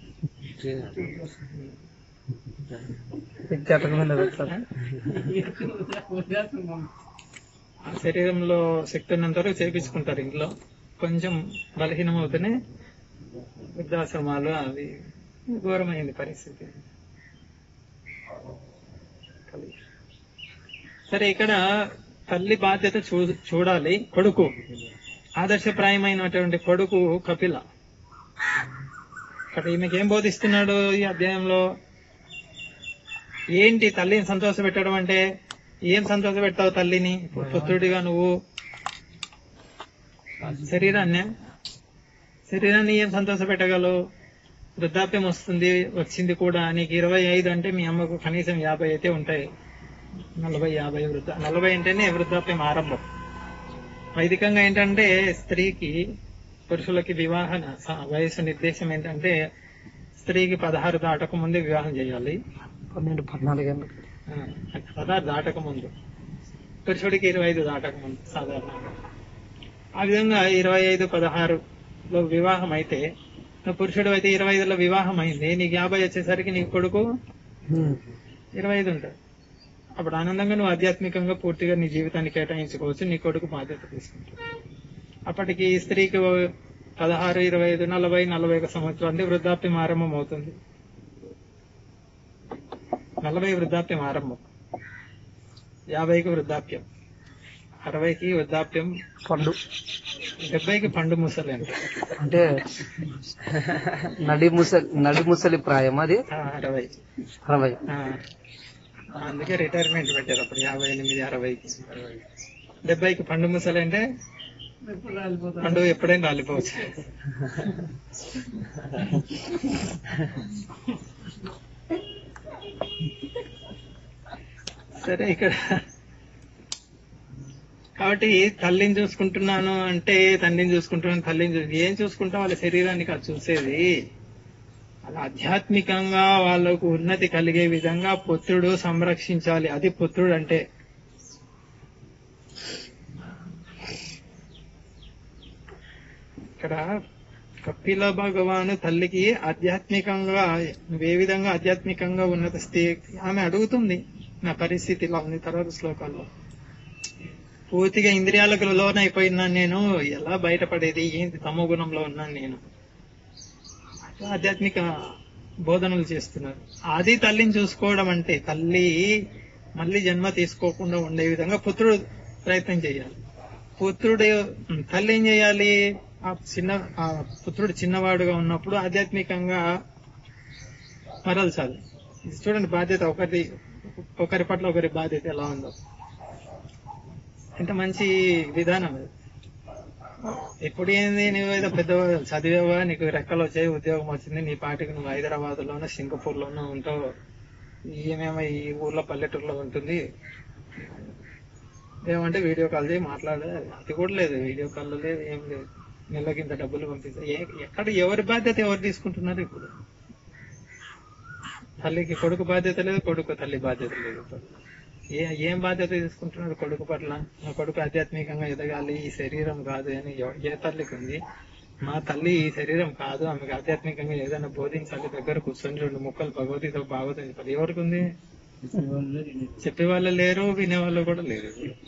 చట్టమైన పెడతారు ఆ శరీరంలో శక్తి ఉన్నంత వరకు చేపించుకుంటారు ఇంట్లో కొంచెం బలహీనం అవుతూనే వృద్ధాశ్రమాలు అవి ఘోరమైంది పరిస్థితి సరే ఇక్కడ తల్లి బాధ్యత చూ చూడాలి కొడుకు ఆదర్శప్రాయమైనటువంటి కొడుకు కపిల ఇక్కడ ఈమెకి ఏం బోధిస్తున్నాడు ఈ అధ్యాయంలో ఏంటి తల్లిని సంతోష పెట్టడం అంటే ఏం సంతోష పెడతావు తల్లిని ఇప్పుడు పుత్రుడిగా నువ్వు శరీరాన్ని శరీరాన్ని ఏం సంతోష పెట్టగలవు వృద్ధాప్యం వస్తుంది వచ్చింది కూడా నీకు ఇరవై ఐదు అంటే మీ అమ్మకు కనీసం యాభై అయితే ఉంటాయి నలభై యాభై వృద్ధ నలభై అంటేనే వృద్ధాప్యం ఆరంభం వైదికంగా ఏంటంటే స్త్రీకి పురుషులకి వివాహ స- వయసు నిర్దేశం ఏంటంటే స్త్రీకి పదహారు దాటక ముందే వివాహం చేయాలి పన్నెండు పద్నాలుగు ఏళ్ళు ఆ, పదహారు దాటక ముందు పురుషుడికి ఇరవై ఐదు దాటక ముందు సాధారణంగా ఆ విధంగా ఇరవై ఐదు పదహారులో వివాహం అయితే నువ్వు పురుషుడు అయితే ఇరవై ఐదులో వివాహం అయింది నీకు యాభై వచ్చేసరికి నీ కొడుకు ఇరవై ఐదు ఉంటుంది అప్పుడు ఆనందంగా నువ్వు ఆధ్యాత్మికంగా పూర్తిగా నీ జీవితాన్ని కేటాయించుకోవచ్చు నీ కొడుకు బాధ్యత తీసుకుంటాడు అప్పటికి ఈ స్త్రీకి ఓ పదహారు ఇరవై ఐదు నలభై నలభై ఒక సంవత్సరాలు వృద్ధాప్యం ఆరంభం అవుతుంది నలభై వృద్ధాప్యం ఆరంభం యాభైకి వృద్ధాప్యం అరవైకి వృద్ధాప్యం పండు డెబ్బైకి పండు ముసలి అంటే అంటే నడి ముసలి నడి ముసలి ప్రాయం అది ఆ, అరవై అరవై ఆ. అందుకే రిటైర్మెంట్ పెట్టారు అప్పుడు యాభై ఎనిమిది అరవైకి డెబ్బైకి పండు ముసలి అంటే పండు ఎప్పుడైనా రాలిపోవచ్చు సరే ఇక్కడ కాబట్టి తల్లిని చూసుకుంటున్నాను అంటే తండ్రిని చూసుకుంటున్నాను తల్లిని చూ ఏం చూసుకుంటాం వాళ్ళ శరీరాన్ని కాదు చూసేది అలా ఆధ్యాత్మికంగా వాళ్ళకు ఉన్నతి కలిగే విధంగా పుత్రుడు సంరక్షించాలి అది పుత్రుడు అంటే ఇక్కడ కపిల భగవాను తల్లికి ఆధ్యాత్మికంగా నువ్వు ఏ విధంగా ఆధ్యాత్మికంగా ఉన్నత స్థితి ఆమె అడుగుతుంది నా పరిస్థితి ఇలా ఉంది తర్వాత శ్లోకాల్లో పూర్తిగా ఇంద్రియాలకు లోనైపోయినాను నేను ఎలా బయటపడేది ఏంటి తమో గుణంలో ఉన్నాను నేను అట్లా ఆధ్యాత్మిక బోధనలు చేస్తున్నారు అది తల్లిని చూసుకోవడం అంటే తల్లి మళ్ళీ జన్మ తీసుకోకుండా ఉండే విధంగా పుత్రుడు ప్రయత్నం చేయాలి పుత్రుడు తల్లి ఏం చేయాలి ఆ చిన్న ఆ పుత్రుడు చిన్నవాడుగా ఉన్నప్పుడు ఆధ్యాత్మికంగా మరల్చాలి ఇది చూడండి బాధ్యత ఒకరి ఒకరి పట్ల ఒకరి బాధ్యత ఎలా ఉందో ఎంత మంచి విధానం అది ఎప్పుడు ఏంది నువ్వు ఏదో పెద్ద చదివావా నీకు రెక్కలు వచ్చాయి ఉద్యోగం వచ్చింది నీ పాటికి నువ్వు హైదరాబాద్ లోనో సింగపూర్ లోనో ఉంటావు ఈమెమో ఈ ఊర్లో పల్లెటూరులో ఉంటుంది ఏమంటే వీడియో కాల్ చేయి మాట్లాడే అది కూడా లేదు వీడియో కాల్ లేదు ఏం లేదు నెలకి ఇంత డబ్బులు పంపిస్తా ఏ- ఎక్కడ ఎవరి బాధ్యత ఎవరు తీసుకుంటున్నారు ఇప్పుడు తల్లికి కొడుకు బాధ్యత లేదు కొడుకు తల్లి బాధ్యత లేదు ఇప్పుడు. ఏ ఏం బాధ్యత తీసుకుంటున్నారు కొడుకు పట్ల నా కొడుకు ఆధ్యాత్మికంగా ఎదగాలి ఈ శరీరం కాదు అని ఎవ- ఏ తల్లికి ఉంది మా తల్లి ఈ శరీరం కాదు ఆమెకు ఆధ్యాత్మికంగా ఏదైనా బోధించాలి దగ్గర కూర్చొని రెండు ముక్కలు భగవద్గీత భాగవతం చెప్పాలి ఎవరికి ఉంది చెప్పే వాళ్ళు లేరు వినేవాళ్ళు కూడా లేరు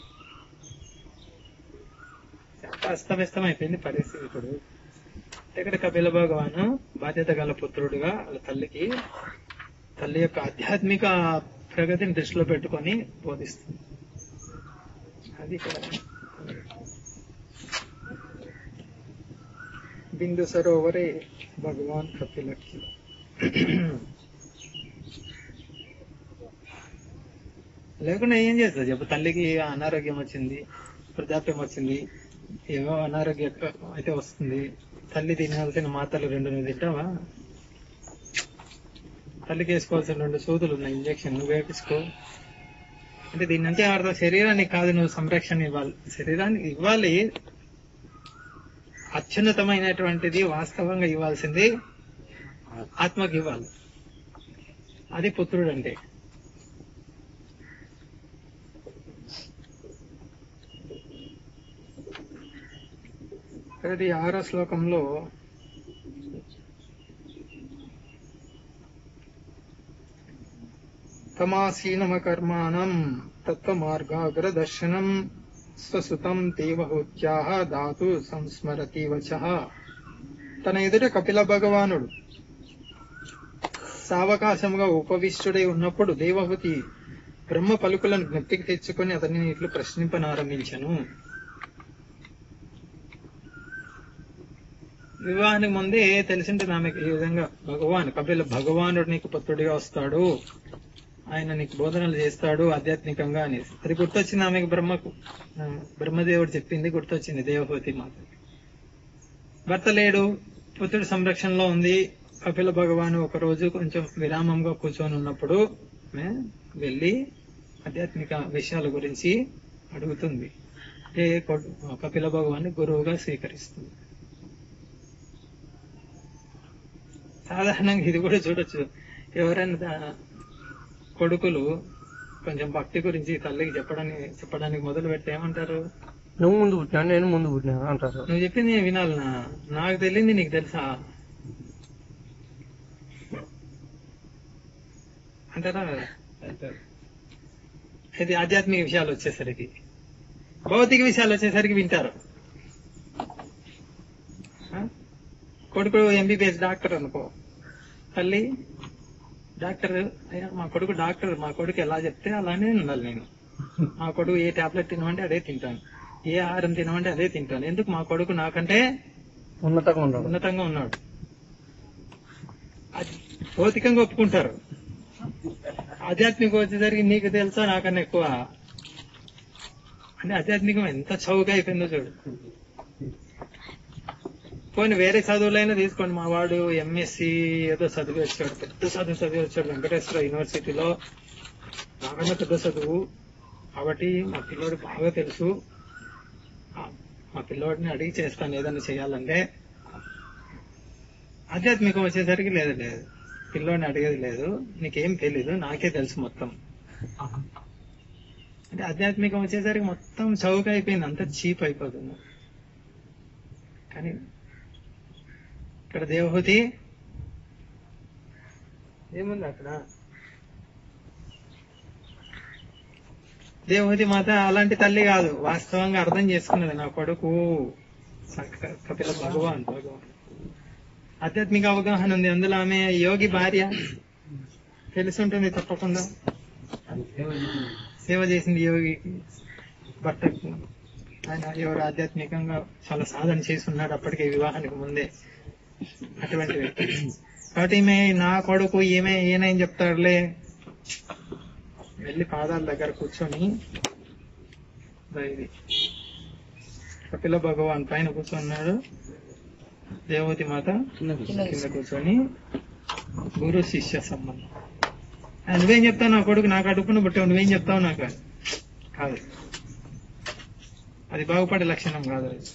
చాలా అస్తవ్యస్తం అయిపోయింది పరిస్థితి ఇప్పుడు ఇక్కడ కపిల భగవాను బాధ్యత గల పుత్రుడుగా వాళ్ళ తల్లికి తల్లి యొక్క ఆధ్యాత్మిక ప్రగతిని దృష్టిలో పెట్టుకొని బోధిస్తుంది అది ఇక్కడ బిందు సరోవరే భగవాన్ కపిలకి లేకుండా ఏం చేస్తుంది చెప్పు తల్లికి అనారోగ్యం వచ్చింది వృద్ధాప్యం వచ్చింది ఏవో అనారోగ్యం అయితే వస్తుంది తల్లి తినాల్సిన మాత్రలు రెండు నువ్వు తింటావా తల్లికి వేసుకోవాల్సిన రెండు సూదులు ఉన్నాయి ఇంజక్షన్ నువ్వు వేపించుకో అంటే దీని అంటే అర్థం శరీరానికి కాదు నువ్వు సంరక్షణ ఇవ్వాలి శరీరానికి ఇవ్వాలి అత్యున్నతమైనటువంటిది వాస్తవంగా ఇవ్వాల్సింది ఆత్మకి ఇవ్వాలి అది పుత్రుడు అంటే అది ఆరో శ్లోకంలో తమాసీనమకర్మాణం తత్వమార్గాగ్ర దర్శనం స్వసుతం దేవహూత్యాహ దాతు సంస్మరతి వచ తన ఎదుట కపిల భగవానుడు సావకాశముగా ఉపవిష్టుడై ఉన్నప్పుడు దేవహూతి బ్రహ్మ పలుకులను జ్ఞప్తికి తెచ్చుకొని అతనిని ఇట్లు ప్రశ్నింపనారంభించను వివాహానికి ముందే తెలిసింటుంది ఆమెకి ఈ విధంగా భగవాన్ కపిల భగవానుడు నీకు పుత్రుడిగా వస్తాడు ఆయన నీకు బోధనలు చేస్తాడు ఆధ్యాత్మికంగా అనేసి అది గుర్తొచ్చింది ఆమెకు బ్రహ్మకు ఆ, బ్రహ్మదేవుడు చెప్పింది గుర్తొచ్చింది దేవహూతి మాత భర్త లేడు పుత్రుడు సంరక్షణలో ఉంది కపిల భగవాను ఒక రోజు కొంచెం విరామంగా కూర్చొని ఉన్నప్పుడు ఆమె వెళ్ళి ఆధ్యాత్మిక విషయాల గురించి అడుగుతుంది ఏ కొ- కపిల భగవాన్ని గురువుగా స్వీకరిస్తుంది సాధారణంగా ఇది కూడా చూడొచ్చు ఎవరైనా దా- కొడుకులు కొంచెం భక్తి గురించి తల్లికి చెప్పడానికి చెప్పడానికి మొదలు పెడితే ఏమంటారు నువ్వు ముందు పుట్టినా నేను ముందు పుట్టినా అంటారు నువ్వు చెప్పింది నేను వినాలనా నాకు తెలియంది నీకు తెలుసా అంటారా అంటారు. ఇది ఆధ్యాత్మిక విషయాలు వచ్చేసరికి భౌతిక విషయాలు వచ్చేసరికి వింటారు ఆ? కొడుకు ఎంబీబీఎస్ డాక్టర్ అనుకో తల్లి డాక్టర్ అయ్యా మా కొడుకు డాక్టర్ మా కొడుకు ఎలా చెప్తే అలానే ఉండాలి నేను మా కొడుకు ఏ టాబ్లెట్ తినమంటే అదే తింటాను ఏ ఆహారం తినమంటే అదే తింటాను ఎందుకు మా కొడుకు నాకంటే ఉన్నతంగా ఉండవు ఉన్నతంగా ఉన్నాడు అది భౌతికంగా ఒప్పుకుంటారు ఆధ్యాత్మికం వచ్చేసరికి నీకు తెలుసా నాకన్నా ఎక్కువ అంటే ఆధ్యాత్మికం ఎంత చౌక అయిపోయిందో చూడు పోనీ వేరే చదువులైనా తీసుకోండి మా వాడు ఎంఎస్సి ఏదో చదివి వచ్చాడు పెద్ద చదువు చదివి వచ్చాడు వెంకటేశ్వర యూనివర్సిటీలో నాకన్నా పెద్ద చదువు కాబట్టి మా పిల్లోడు బాగా తెలుసు ఆ, మా పిల్లోడిని అడిగి చేస్తాను ఏదైనా చేయాలంటే ఆధ్యాత్మికం వచ్చేసరికి లేదు లేదు పిల్లోడిని అడిగేది లేదు నీకేం తెలీదు నాకే తెలుసు మొత్తం అంటే ఆధ్యాత్మికం వచ్చేసరికి మొత్తం చౌక అయిపోయింది అంత చీప్ అయిపోతుంది కానీ ఇక్కడ దేవహూతి ఏముంది అక్కడ దేవహూతి మాత అలాంటి తల్లి కాదు వాస్తవంగా అర్థం చేసుకున్నది నా కొడుకు సక- కపిల భగవాన్ భగవాన్ ఆధ్యాత్మిక అవగాహన ఉంది అందులో ఆమె యోగి భార్య తెలిసి ఉంటుంది తప్పకుండా సేవ చేసింది యోగికి భర్తకు ఆయన ఎవరు ఆధ్యాత్మికంగా చాలా సాధన చేసి ఉన్నాడు అప్పటికే వివాహానికి ముందే అటువంటి వ్యక్తి కాబట్టి ఈమె నా కొడుకు ఈమె ఏనని చెప్తాడులే వెళ్ళి పాదాల దగ్గర కూర్చొని ఇదో ఇది కపిల భగవాన్ పైన కూర్చున్నాడు దేవతి మాత కింద కూర్చొని గురు శిష్య సంబంధం ఆ, నువ్వేం చెప్తావు నా కొడుకు నాకు అడుపును పుట్టావు నువ్వేం చెప్తావు నాకు కాదు అది బాగుపడే లక్షణం కాదు అది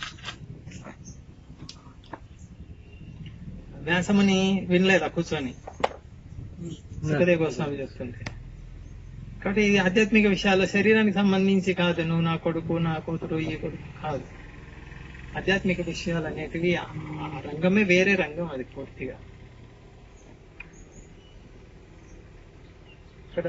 వ్యాసముని వినలేదా కూర్చొని సుఖదేవ గోస్వామి చెప్తుంది కాబట్టి ఇది ఆధ్యాత్మిక విషయాలు శరీరానికి సంబంధించి కాదు నువ్వు నా కొడుకు నా కూతురు ఈ కొడుకు కాదు ఆధ్యాత్మిక విషయాలు అనేటివి ఆ ఆ రంగమే వేరే రంగం అది పూర్తిగా ఇక్కడ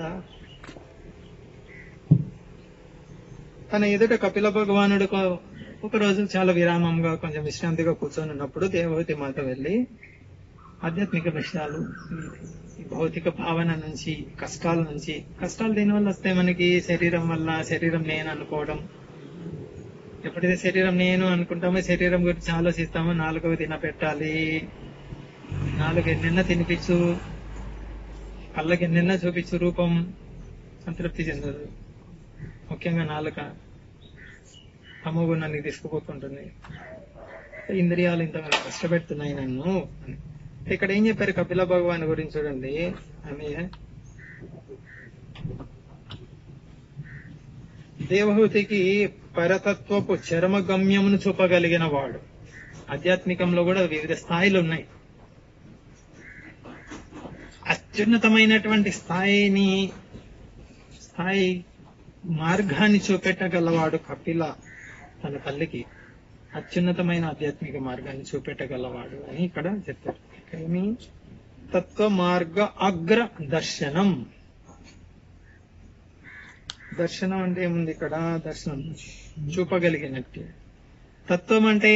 తన ఎదుట కపిల భగవానుడు ఒక- ఒక రోజు చాలా విరామంగా కొంచెం విశ్రాంతిగా కూర్చొని ఉన్నప్పుడు దేవహూతి మాత వెళ్ళి ఆధ్యాత్మిక విషయాలు ఈ భౌతిక భావన నుంచి కష్టాల నుంచి కష్టాలు దేనివల్ల వస్తాయి మనకి శరీరం వల్ల శరీరం నేను అనుకోవడం ఎప్పుడైతే శరీరం నేను అనుకుంటామో శరీరం గురించి ఆలోచిస్తామో నాలుగవ తిన పెట్టాలి నాలుగు ఎన్నెన్న తినిపించు కళ్ళకి ఎన్నెన్న చూపించు రూపం సంతృప్తి చెందదు ముఖ్యంగా నాలుక తమో గుణానికి తీసుకుపోతుంటుంది ఇంద్రియాలు ఇంత కష్టపెడుతున్నాయి నన్ను అని. ఇక్కడ ఏం చెప్పారు కపిల భగవాన్ గురించి చూడండి ఆమె దేవహూతికి పరతత్వపు చరమ గమ్యమును చూపగలిగిన వాడు ఆధ్యాత్మికంలో కూడా వివిధ స్థాయిలు ఉన్నాయి అత్యున్నతమైనటువంటి స్థాయిని స్థాయి మార్గాన్ని చూపెట్టగలవాడు కపిల తన తల్లికి అత్యున్నతమైన ఆధ్యాత్మిక మార్గాన్ని చూపెట్టగలవాడు అని ఇక్కడ చెప్పారు ఏమి తత్వ మార్గ అగ్ర దర్శనం దర్శనం అంటే ఏముంది ఇక్కడ దర్శనం చూపగలిగినట్టు తత్వం అంటే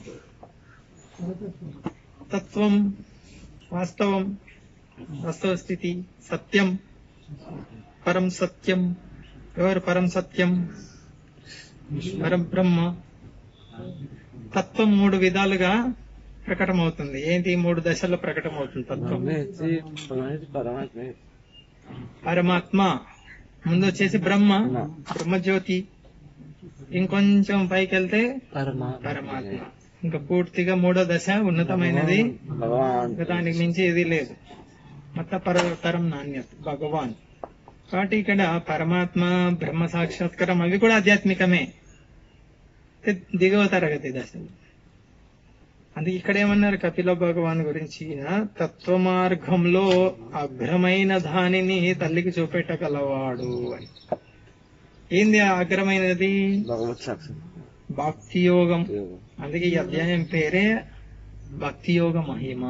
తత్వం వాస్తవం వాస్తవ స్థితి సత్యం పరం సత్యం ఎవరు పరం సత్యం పరబ్రహ్మ తత్వం మూడు విధాలుగా ప్రకటమవుతుంది ఏంటి ఈ మూడు దశల్లో ప్రకటమవుతుంది తత్వం పరమాత్మ ముందు వచ్చేసి బ్రహ్మ బ్రహ్మజ్యోతి ఇంకొంచెం పైకి వెళ్తే పరమాత్మ ఇంకా పూర్తిగా మూడో దశ ఉన్నతమైనది భగవాన్ ఇంకా దానికి మించి ఏది లేదు మత పరతరం నాణ్యత భగవాన్ కాబట్టి ఇక్కడ పరమాత్మ బ్రహ్మ సాక్షాత్కారం అవి కూడా ఆధ్యాత్మికమే ఇది దిగువ తరగతి దశలు అందుకే ఇక్కడ ఏమన్నారు కపిల భగవాన్ గురించి ఈయన తత్వ మార్గంలో అగ్రమైన దానిని తల్లికి చూపెట్టగలవాడు అని ఏంది ఆ అగ్రమైనది భగవత్ సాక్షి భక్తి యోగం అందుకే ఈ అధ్యాయం పేరే భక్తి యోగ మహిమ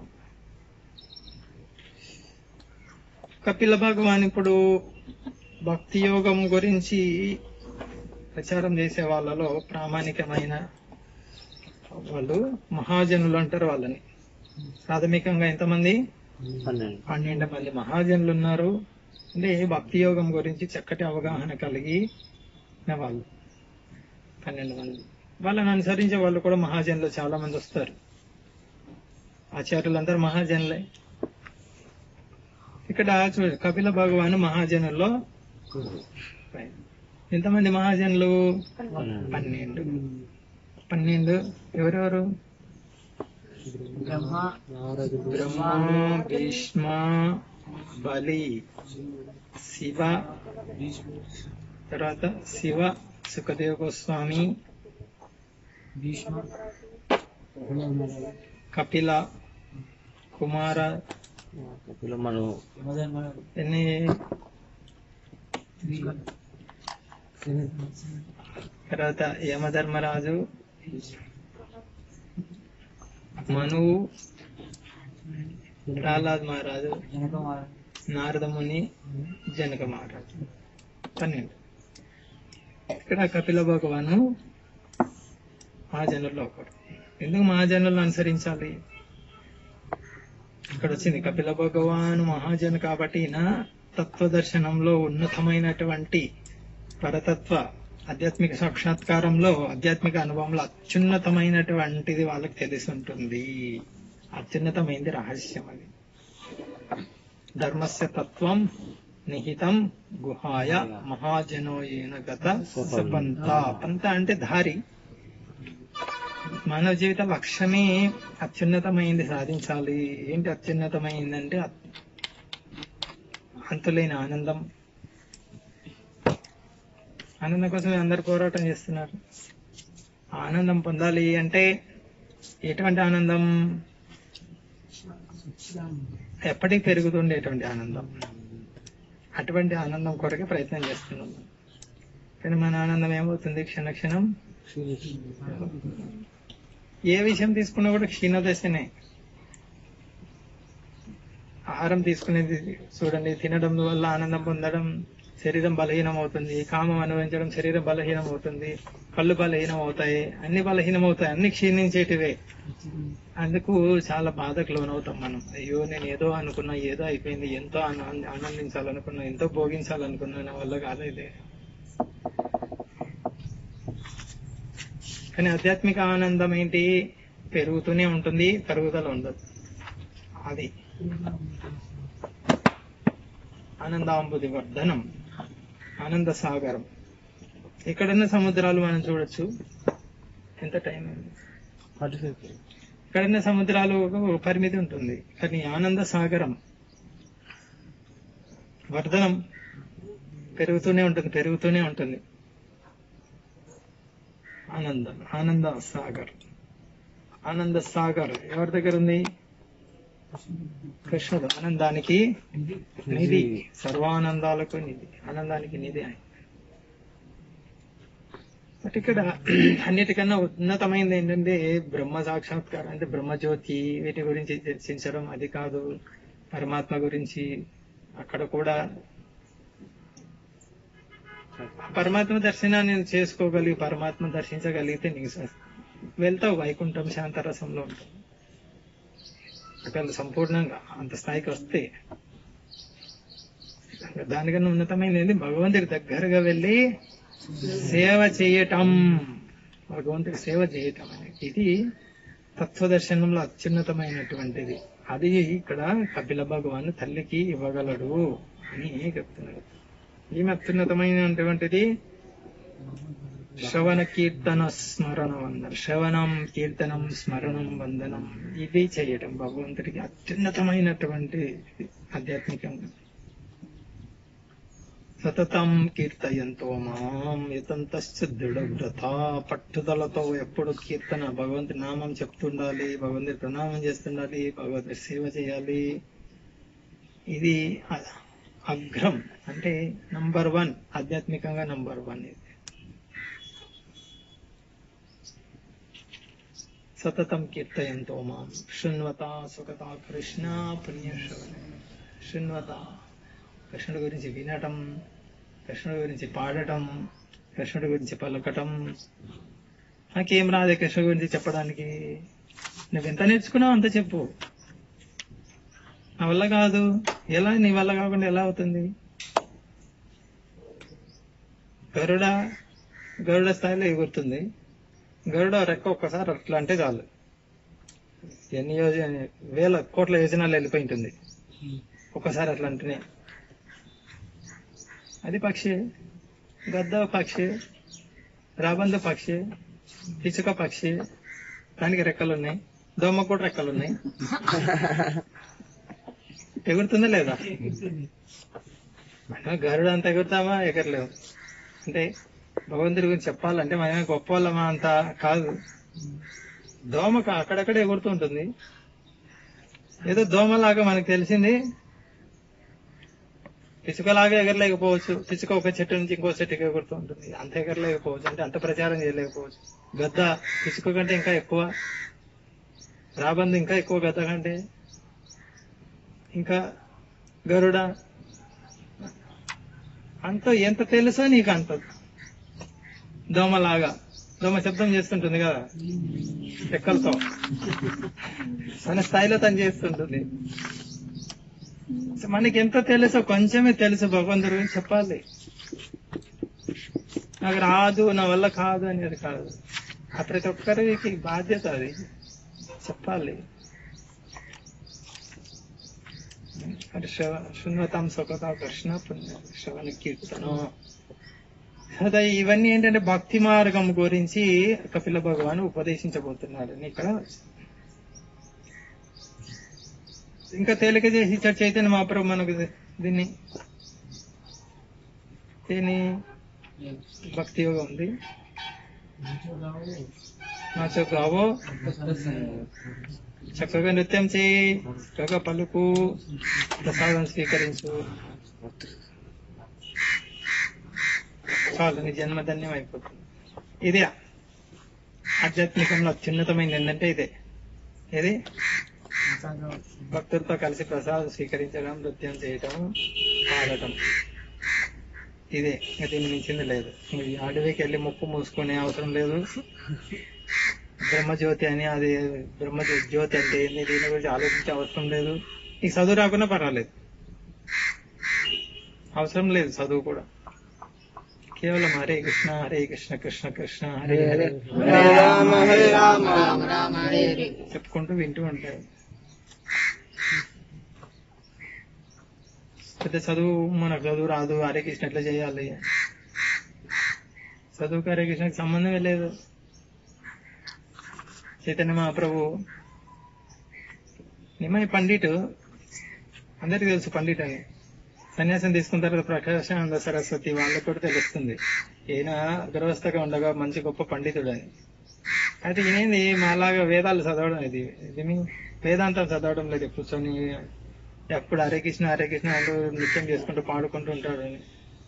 కపిల భగవాన్ ఇప్పుడు భక్తి యోగం గురించి ప్రచారం చేసే వాళ్ళలో ప్రామాణికమైన వాళ్ళు మహాజనులు అంటారు వాళ్ళని ప్రాథమికంగా ఎంతమంది పన్నెండు పన్నెండు మంది మహాజనులు ఉన్నారు అంటే భక్తి యోగం గురించి చక్కటి అవగాహన కలిగి ఉన్న వాళ్ళు పన్నెండు మంది వాళ్ళని అనుసరించే వాళ్ళు కూడా మహాజనులు చాలా మంది వస్తారు ఆచార్యులందరూ మహాజనులే ఇక్కడ చూడు కపిల భగవాన్ మహాజనుల్లో ఎంతమంది మహాజనులు పన్నెండు పన్నెండు ఎవరెవరు బ్రహ్మ భీష్మ బలి శివ తర్వాత శివ సుఖదేవ గోస్వామి కపిల కుమార కపిల మను ఎన్ని తర్వాత యమధర్మరాజు మనువు ప్రహ్లాద్ మహారాజు నారదముని జనక మహారాజు పన్నెండు ఇక్కడ కపిల భగవాను మహాజనుల్లో ఒకడు ఎందుకు మహాజనులను అనుసరించాలి ఇక్కడ వచ్చింది కపిల భగవాను మహాజను కాబట్టి ఈయన తత్వదర్శనంలో ఉన్నతమైనటువంటి పరతత్వ ఆధ్యాత్మిక సాక్షాత్కారంలో ఆధ్యాత్మిక అనుభవంలో అత్యున్నతమైనటువంటిది వాళ్ళకి తెలిసి ఉంటుంది అత్యున్నతమైంది రహస్యం అది ధర్మస్య తత్వం నిహితం గుహాయ మహాజనో ఏన గత పంత పంత అంటే దారి మానవ జీవిత లక్ష్యమే అత్యున్నతమైంది సాధించాలి ఏంటి అత్యున్నతమైందంటే అంతులేని ఆనందం ఆనందం కోసమే అందరు పోరాటం చేస్తున్నారు ఆనందం పొందాలి అంటే ఎటువంటి ఆనందం ఎప్పటికి పెరుగుతుండేటువంటి ఆనందం అటువంటి ఆనందం కొరకే ప్రయత్నం చేస్తున్నాం కానీ మన ఆనందం ఏమవుతుంది క్షణ క్షణం ఏ విషయం తీసుకున్నా కూడా క్షీణదశనే ఆహారం తీసుకునేది చూడండి తినడం వల్ల ఆనందం పొందడం శరీరం బలహీనం అవుతుంది కామం అనుభవించడం శరీరం బలహీనం అవుతుంది కళ్ళు బలహీనం అవుతాయి అన్ని బలహీనం అవుతాయి అన్ని క్షీణించేటివే అందుకు చాలా బాధకు లోనవుతాం మనం అయ్యో నేను ఏదో అనుకున్నా ఏదో అయిపోయింది ఎంతో ఆనంద ఆనందించాలనుకున్నా ఎంతో భోగించాలనుకున్నా నా వల్ల కాలేదే కానీ ఆధ్యాత్మిక ఆనందం ఏంటి పెరుగుతూనే ఉంటుంది తరుగుదల ఉండదు అది ఆనందాంబుది వర్ధనం ఆనంద సాగరం ఎక్కడున్న సముద్రాలు మనం చూడొచ్చు ఎంత టైం అయింది ఎక్కడున్న సముద్రాలు ఒక పరిమితి ఉంటుంది కానీ ఆనంద సాగరం వర్ధనం పెరుగుతూనే ఉంటుంది పెరుగుతూనే ఉంటుంది ఆనందం ఆనంద సాగర్ ఆనంద సాగర్ ఎవరి దగ్గర ఉంది కృష్ణుడు ఆనందానికి నిధి సర్వానందాలకు నిధి ఆనందానికి నిధి ఆయన బట్ ఇక్కడ అన్నిటికన్నా ఉన్నతమైనది ఏంటంటే బ్రహ్మ సాక్షాత్కారం అంటే బ్రహ్మజ్యోతి వీటి గురించి చర్చించడం అది కాదు పరమాత్మ గురించి అక్కడ కూడా పరమాత్మ దర్శనాన్ని చేసుకోగలిగి పరమాత్మ దర్శించగలిగితే నీకు స- వెళ్తావు వైకుంఠం శాంతరసంలో ఉంటావు అక్కడ సంపూర్ణంగా అంత స్థాయికి వస్తే దానికన్నా ఉన్నతమైనది భగవంతుడి దగ్గరగా వెళ్ళి సేవ చేయటం భగవంతుడి సేవ చేయటం అనేది ఇది తత్వదర్శనంలో అత్యున్నతమైనటువంటిది అది ఇక్కడ కపిల భగవాన్ తల్లికి ఇవ్వగలడు అని చెప్తున్నారు ఈమె అత్యున్నతమైనటువంటిది శ్రవణ కీర్తన స్మరణ వందనం శ్రవణం కీర్తనం స్మరణం వందనం ఇది చేయటం భగవంతుడికి అత్యున్నతమైనటువంటి ఆధ్యాత్మికంగా సతతం కీర్తయంతో మాం యతంతశ్చ దృఢవ్రత పట్టుదలతో ఎప్పుడు కీర్తన భగవంతుడి నామం చెప్తుండాలి భగవంతుడి ప్రణామం చేస్తుండాలి భగవంతుడి సేవ చేయాలి ఇది అ- అగ్రం అంటే నంబర్ వన్ ఆధ్యాత్మికంగా నంబర్ వన్ ఇది సతతం కీర్తయంతో మాం శృణ్వత సుఖత కృష్ణ పుణ్యశ్రవణ శృణ్వత కృష్ణుడి గురించి వినటం కృష్ణుడి గురించి పాడటం కృష్ణుడి గురించి పలకటం నాకేం రాదే కృష్ణుడి గురించి చెప్పడానికి నువ్వు ఎంత నేర్చుకున్నావు అంత చెప్పు నా వల్ల కాదు ఎలా నీ వల్ల కాకుండా ఎలా అవుతుంది గరుడ గరుడ స్థాయిలో ఎగురుతుంది గరుడ రెక్క ఒక్కసారి అట్లా అంటే చాలు ఎన్ని యోజన వేల కోట్ల యోజనాలు వెళ్ళిపోయి ఉంటుంది ఒక్కసారి అట్లా అంటేనే అది పక్షి గద్ద పక్షి రాబంద పక్షి పిచ్చుక పక్షి దానికి రెక్కలు ఉన్నాయి దోమ కూడా రెక్కలు ఉన్నాయి ఎగురుతుందా లేదా మనం గరుడు అంత ఎగురుతామా ఎగరలేము అంటే భగవంతుడి గురించి చెప్పాలంటే మనమే గొప్ప వాళ్ళమా అంత కాదు దోమ కా- అక్కడక్కడ ఎగురుతూ ఉంటుంది ఏదో దోమలాగా మనకు తెలిసింది పిచ్చుకలాగా ఎగరలేకపోవచ్చు పిచ్చుక ఒక చెట్టు నుంచి ఇంకో చెట్టుకి ఎగురుతూ ఉంటుంది అంత ఎగరలేకపోవచ్చు అంటే అంత ప్రచారం చేయలేకపోవచ్చు గద్ద పిచ్చుక కంటే ఇంకా ఎక్కువ రాబందు ఇంకా ఎక్కువ గద్ద కంటే ఇంకా గరుడ అంత ఎంత తెలుసో నీకు అంత దోమలాగా దోమ శబ్దం చేస్తుంటుంది కదా రెక్కలతో మన స్థాయిలో తను చేస్తుంటుంది సో మనకి ఎంత తెలుసో కొంచెమే తెలుసు భగవంతుడి గురించి చెప్పాలి నాకు రాదు నా వల్ల కాదు అనేది కాదు ఆ ప్రతి ఒక్కరికి బాధ్యత అది చెప్పాలి మరి శ్రవ- శృణ్వతాం సుఖత కృష్ణ పుణ్య శ్రవణ కీర్తన అదే ఇవన్నీ ఏంటంటే భక్తి మార్గం గురించి కపిల భగవాన్ ఉపదేశించబోతున్నాడు ఇక్కడ ఇంకా తేలిక చేసి ఇచ్చాడు చైతన్య మహాప్రభు మనకు దీన్ని దీని భక్తి యోగం ఉంది నాచో గావో చక్కగా నృత్యం చేయి చక్కగా పలుకు ప్రసాదం స్వీకరించు చాలు నీ జన్మధన్యం అయిపోతుంది ఇదే ఆధ్యాత్మికంలో అత్యున్నతమైనది ఏంటంటే ఇదే ఇది భక్తులతో కలిసి ప్రసాదం స్వీకరించడం నృత్యం చేయటం పాడటం ఇదే ఇంకా దీన్ని మించింది లేదు ఈ అడవికి వెళ్ళి ముక్కు మూసుకునే అవసరం లేదు బ్రహ్మజ్యోతి అని అది బ్రహ్మ జ్యోతి అంటే ఏంది దీని గురించి ఆలోచించే అవసరం లేదు నీకు చదువు రాకున్నా పర్వాలేదు అవసరం లేదు చదువు కూడా కేవలం హరే కృష్ణ హరే కృష్ణ కృష్ణ కృష్ణ హరే హరే హరే రామ హరే రామ చెప్పుకుంటూ వింటూ ఉంటాయి పెద్ద చదువు మనకు చదువు రాదు హరే కృష్ణ ఎట్లా చేయాలి చదువుకు హరే కృష్ణకి సంబంధమే లేదు చైతన్య మహాప్రభు నిమయ పండిట్ అందరికి తెలుసు పండిట్ అని సన్యాసం తీసుకున్న తర్వాత ప్రకాశానంద సరస్వతి వాళ్ళకు కూడా తెలుస్తుంది ఈయన గృహస్థగా ఉండగా మంచి గొప్ప పండితుడు అని అయితే ఈయనేంది మాలాగా వేదాలు చదవడం ఇది ఇది మీ వేదాంతం చదవడం లేదు కూర్చొని ఎప్పుడు హరే కృష్ణ హరే కృష్ణ అంటూ నృత్యం చేసుకుంటూ పాడుకుంటూ ఉంటాడు అని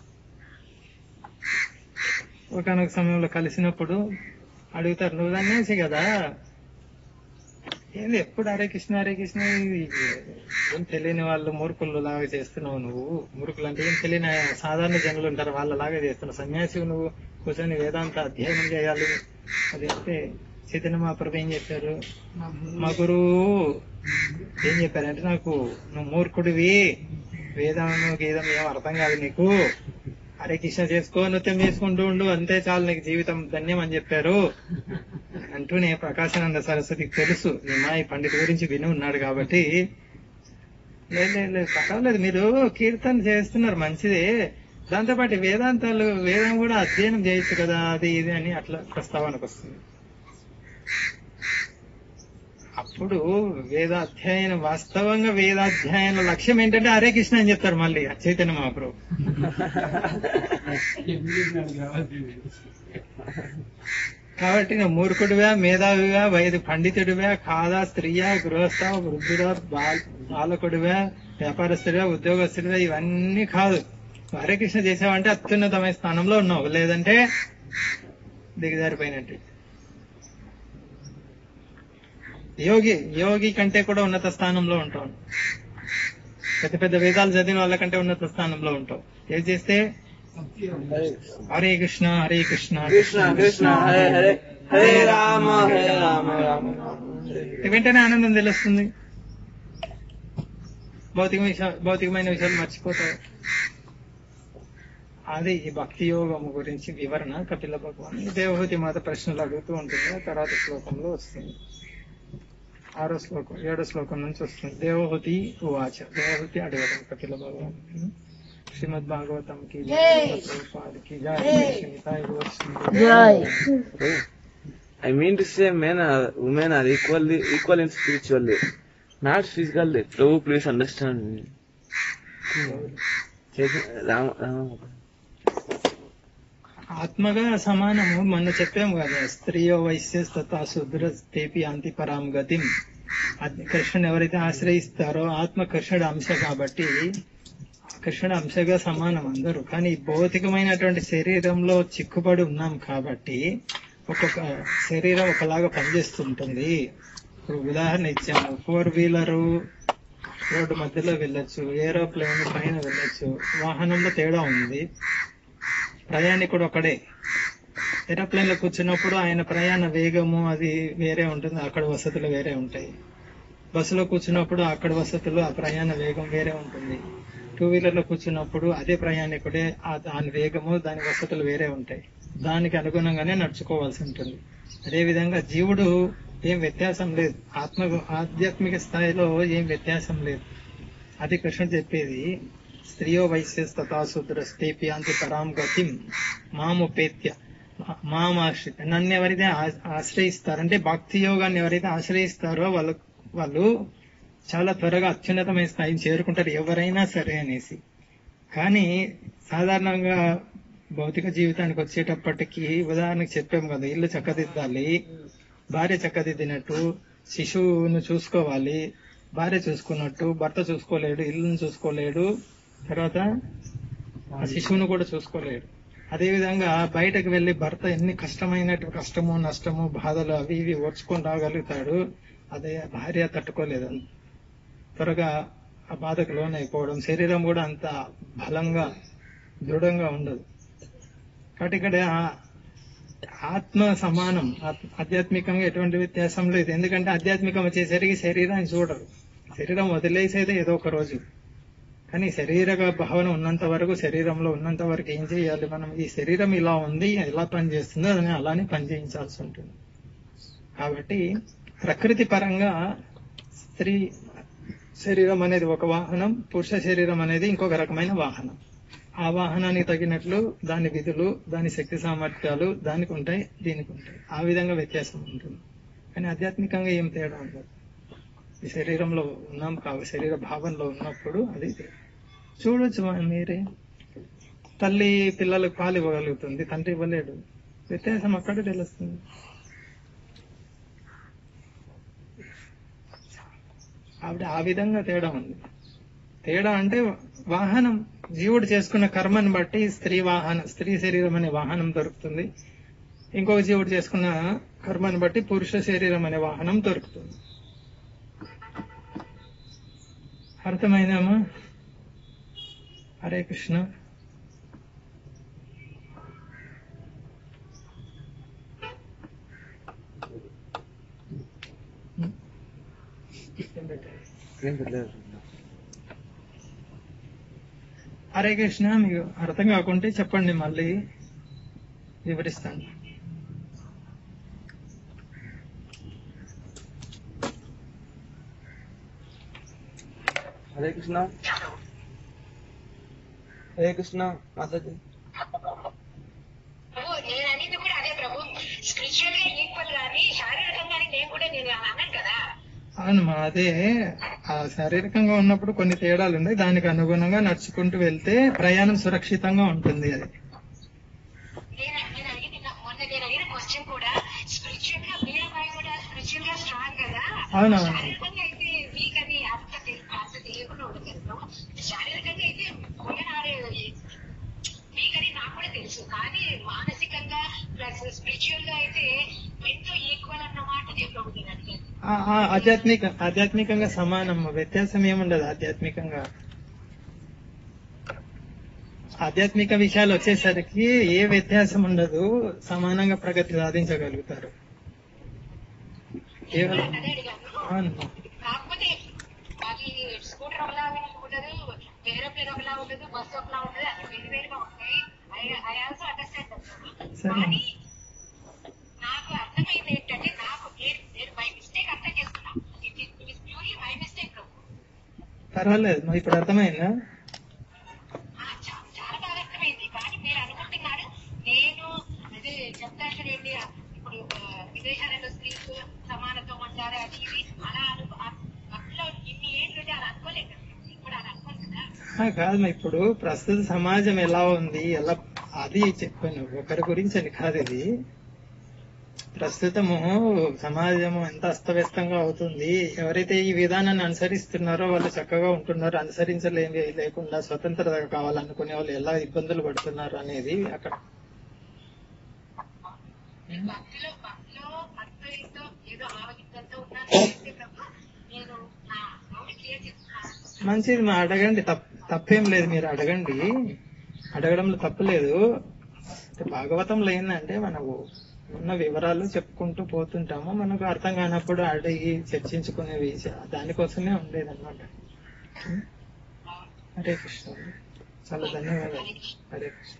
ఒకనొక సమయంలో కలిసినప్పుడు అడుగుతారు నువ్వు సన్యాసి కదా ఏంది ఎప్పుడు హరే కృష్ణ హరే కృష్ణ ఇది ఏం తెలియని వాళ్ళు మూర్ఖులు లాగా చేస్తున్నావు నువ్వు మూర్ఖులు అంటే ఏం తెలియని సాధారణ జనులు ఉంటారు వాళ్ళలాగా చేస్తున్నావు సన్యాసి నువ్వు కూర్చొని వేదాంత అధ్యయనం చేయాలి అది అంటే చైతన్య మహాప్రభు ఏం చెప్పారు మా గురువు ఏం చెప్పారంటే నాకు నువ్వు మూర్ఖుడివి వేదం గీతం ఏం అర్థం కాదు నీకు హరే కృష్ణ చేసుకో నృత్యం చేసుకుంటూ ఉండు అంతే చాలు నీకు జీవితం ధన్యం అని చెప్పారు అంటూనే ప్రకాశానంద సరస్వతికి తెలుసు నిమ్మాయి పండిత్ గురించి విని ఉన్నాడు కాబట్టి లేదు లేదు లేదు పర్వాలేదు మీరు కీర్తన చేస్తున్నారు మంచిదే దాంతోపాటు వేదాంతాలు వేదం కూడా అధ్యయనం చేయొచ్చు కదా అది ఇది అని అట్లా ప్రస్తావనకు వస్తుంది అప్పుడు వేదాధ్యయనం వాస్తవంగా వేదాధ్యయన లక్ష్యం ఏంటంటే హరే కృష్ణ అని చెప్తారు మళ్ళీ చైతన్య మహాప్రభు కాబట్టి నువ్వు మూర్ఖుడివా మేధావివా వైద్య పండితుడివా కాదా స్త్రీయా గృహస్థ వృద్ధుడా బాల- బాలకుడివా వ్యాపారస్తుడివా ఉద్యోగస్తుడివా ఇవన్నీ కాదు నువ్వు హరే కృష్ణ చేసావంటే అత్యున్నతమైన స్థానంలో ఉన్నావు లేదంటే దిగజారిపోయినట్టు యోగి యోగి కంటే కూడా ఉన్నత స్థానంలో ఉంటావు పెద్ద పెద్ద వేదాలు చదివిన వాళ్ళకంటే ఉన్నత స్థానంలో ఉంటావు ఏం చేస్తే హరే కృష్ణ హరే కృష్ణ కృష్ణ కృష్ణ హరే హరే హరే రామ హరే రామ రామ రామ హరే వెంటనే ఆనందం తెలుస్తుంది భౌతిక విషయ భౌతికమైన విషయాలు మర్చిపోతావు అది ఈ భక్తి యోగం గురించి వివరణ కపిల భగవాన్ దేవహూతి మాత ప్రశ్నలు అడుగుతూ ఉంటుంది ఆ తర్వాత శ్లోకంలో వస్తుంది ఆరో శ్లోకం ఏడో శ్లోకం నుంచి వస్తుంది దేవహూతి ఉవాచ దేవహూతి అడగడం కపిల భగవాన్ శ్రీమద్ భాగవతం కి ప్రభుపాదకి జై శ్రీనితాయి Goswami. I mean to say men are, women are equally, equal in spiritually, not physically. Prabhu, please understand me. Chaitanya- Rama, Rama. ఆత్మగా సమానము మొన్న చెప్పాము కదా స్త్రీయో వైశ్య తథా శూద్ర తేపి అంతి పరాం గతిం అది కృష్ణుని ఎవరైతే ఆశ్రయిస్తారో ఆత్మ కృష్ణుడు అంశ కాబట్టి కృష్ణుడు అంశగా సమానం అందరూ కానీ ఈ భౌతికమైనటువంటి శరీరంలో చిక్కుబడి ఉన్నాం కాబట్టి ఒక్కొక్క శరీరం ఒకలాగా పనిచేస్తుంటుంది ఇప్పుడు ఉదాహరణ ఇచ్చాము ఫోర్ వీలరు రోడ్డు మధ్యలో వెళ్ళొచ్చు ఏరోప్లేన్ పైన వెళ్ళొచ్చు వాహనంలో తేడా ఉంది ప్రయాణికుడు ఒకడే ఏరోప్లేన్ లో కూర్చున్నప్పుడు ఆయన ప్రయాణ వేగము అది వేరే ఉంటుంది అక్కడ వసతులు వేరే ఉంటాయి బస్సులో కూర్చున్నప్పుడు అక్కడ వసతులు ఆ ప్రయాణ వేగం వేరే ఉంటుంది టూ వీలర్ లో కూర్చున్నప్పుడు అదే ప్రయాణికుడే ఆ దాని వేగము దాని వసతులు వేరే ఉంటాయి దానికి అనుగుణంగానే నడుచుకోవాల్సి ఉంటుంది అదే విధంగా జీవుడు ఏం వ్యత్యాసం లేదు ఆత్మ ఆధ్యాత్మిక స్థాయిలో ఏం వ్యత్యాసం లేదు అది కృష్ణుడు చెప్పేది స్త్రియో వైశ్యస్తథా శూద్రస్తేపి అంతి పరాం గతిం మాముపేత్య మామాశ్రిత నన్ను ఎవరైతే ఆ- ఆశ్రయిస్తారో అంటే భక్తి యోగాన్ని ఎవరైతే ఆశ్రయిస్తారో వాళ్ళు వాళ్ళు చాలా త్వరగా అత్యున్నతమైన స్థాయిని చేరుకుంటారు ఎవరైనా సరే అనేసి కానీ సాధారణంగా భౌతిక జీవితానికి వచ్చేటప్పటికి ఉదాహరణకు చెప్పాము కదా ఇల్లు చక్కదిద్దాలి భార్య చక్కదిద్దినట్టు శిశువును చూసుకోవాలి భార్య చూసుకున్నట్టు భర్త చూసుకోలేడు ఇల్లును చూసుకోలేడు తర్వాత ఆ శిశువును కూడా చూసుకోలేడు అదే విధంగా బయటకు వెళ్లి భర్త ఎన్ని కష్టమైనట్టు కష్టము నష్టము బాధలు అవి ఇవి ఓర్చుకొని రాగలుగుతాడు అదే భార్య తట్టుకోలేదు త్వరగా ఆ బాధకు లోనైపోవడం శరీరం కూడా అంత బలంగా దృఢంగా ఉండదు కాబట్టి ఇక్కడ ఆ- ఆత్మ సమానం ఆత్- ఆధ్యాత్మికంగా ఎటువంటి వ్యత్యాసం లేదు ఎందుకంటే ఆధ్యాత్మికం వచ్చేసరికి శరీరాన్ని చూడరు శరీరం వదిలేసేదే ఏదో ఒక రోజు కానీ శరీర భావన ఉన్నంత వరకు శరీరంలో ఉన్నంత వరకు ఏం చేయాలి మనం ఈ శరీరం ఇలా ఉంది ఎలా పనిచేస్తుందో దాన్ని అలానే పనిచేయించాల్సి ఉంటుంది కాబట్టి ప్రకృతి పరంగా స్త్రీ శరీరం అనేది ఒక వాహనం పురుష శరీరం అనేది ఇంకొక రకమైన వాహనం ఆ వాహనానికి తగినట్లు దాని విధులు దాని శక్తి సామర్థ్యాలు దానికి ఉంటాయి దీనికి ఉంటాయి ఆ విధంగా వ్యత్యాసం ఉంటుంది కానీ ఆధ్యాత్మికంగా ఏం తేడా ఉండదు ఈ శరీరంలో ఉన్నాం కావు శరీర భావంలో ఉన్నప్పుడు అది చూడొచ్చు మా- మీరే తల్లి పిల్లలకు పాలు ఇవ్వగలుగుతుంది తండ్రి ఇవ్వలేడు వ్యత్యాసం అక్కడే తెలుస్తుంది ఆవిడ ఆ విధంగా తేడా ఉంది తేడా అంటే వాహనం జీవుడు చేసుకున్న కర్మని బట్టి స్త్రీ వాహనం స్త్రీ శరీరం అనే వాహనం దొరుకుతుంది ఇంకొక జీవుడు చేసుకున్న కర్మని బట్టి పురుష శరీరం అనే వాహనం దొరుకుతుంది అర్థమైందమ్మా హరే కృష్ణ ఏం పెట్టలేదు. హరే కృష్ణ మీకు అర్థం కాకుంటే చెప్పండి మళ్ళీ వివరిస్తాను హరే కృష్ణ హరే కృష్ణ మాతాజీ ప్రభు నేను అనేది కూడా అదే ప్రభు స్పిరిచువల్ గా ఈక్వల్ గాని శారీరకంగానే నేను కూడా నేను అన్నాను కదా అవునమ్మా అదే ఆ శారీరకంగా ఉన్నప్పుడు కొన్ని తేడాలు ఉన్నాయి దానికి అనుగుణంగా నడుచుకుంటూ వెళ్తే ప్రయాణం సురక్షితంగా ఉంటుంది అది నేను నేను అడిగిన మొన్న నేను అడిగిన క్వశ్చన్ కూడా స్పిరిచువల్ గా మీరాబాయి కూడా స్పిరిచువల్ గా స్ట్రాంగ్ కదా అవునవును. శారీరకంగా అయితే వీక్ అని అంత తె- అంత తెలియకుండా ఉండదు కదా శారీరకంగా అయితే పోయినాడే వీక్ అని నాకు కూడా తెలుసు కానీ మానసికంగా ప్లస్ స్పిరిచువల్ గా అయితే ఎంతో ఈక్వల్ అన్నమాట నేను ప్రభు నేను అడిగాను ఆ, ఆ, ఆధ్యాత్మిక ఆధ్యాత్మికంగా సమానం వ్యత్యాసం ఏముండదు ఆధ్యాత్మికంగా ఆధ్యాత్మిక విషయాలు వచ్చేసరికి ఏ వ్యత్యాసం ఉండదు సమానంగా ప్రగతి సాధించగలుగుతారు కేవలం అదే అడిగాను అవునమ్మా. కాకపోతే అది స్కూటర్ ఒకలాగా ఉండదు ఏరోప్లేన్ ఒకలా ఉండదు బస్సు ఒకలా ఉండదు అన్ని వేరు వేరుగా ఉంటాయి ఐ ఆల్సో అండర్స్టాండ్ సరే. కానీ నాకు అర్థమైంది ఏంటంటే నాకు నేను నేను మై మిస్టేక్ అర్థం చేసుకున్నా it is purely my mistake పర్వాలేదు మరి ఇప్పుడు అర్థమైందా చాలా బాగా అర్థమైంది కానీ మీరు అనుకుంటున్నారు నేను అదే చెప్తాను ఏంటి ఇప్పుడు ఆ, విదేశాలలో స్త్రీకు సమానత్వం అంటారు అది ఇది అలా అను అట్లా ఇన్ని ఏళ్ళు అలా అనుకోలేదు కదా. ఇప్పుడు అలా అనుకోను కదా ఆ, కాదు మరి ఇప్పుడు ప్రస్తుత సమాజం ఎలా ఉంది ఎలా అది చెప్పాను ఒకరి గురించి అని కాదు ఇది ప్రస్తుతము సమాజము ఎంత అస్తవ్యస్తంగా అవుతుంది ఎవరైతే ఈ విధానాన్ని అనుసరిస్తున్నారో వాళ్ళు చక్కగా ఉంటున్నారు అనుసరించలేని లేకుండా స్వతంత్రత కావాలనుకునే వాళ్ళు ఎలా ఇబ్బందులు పడుతున్నారు అనేది అక్కడ భక్తిలో భక్తిలో భక్తులతో ఏదో ఆవగింతంతో ఉన్నాను అంటే ప్రభు నేను నా నోటి క్లియర్ చేస్తున్నాను మంచిది మా అడగండి తప్- తప్పేం లేదు మీరు అడగండి అడగడంలో తప్పు లేదు అంటే భాగవతంలో ఏంటంటే మనకు ఉన్న వివరాలు చెప్పుకుంటూ పోతుంటాము మనకు అర్థం కానప్పుడు అడిగి చర్చించుకునే విషయం దానికోసమే ఉండేది అనమాట హరే కృష్ణ చాలా ధన్యవాదాలు హరే కృష్ణ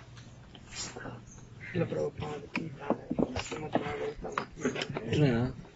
ఇలా ప్రభుత్వానికి శ్రీమద్ భాగవతానికి ఇట్లనా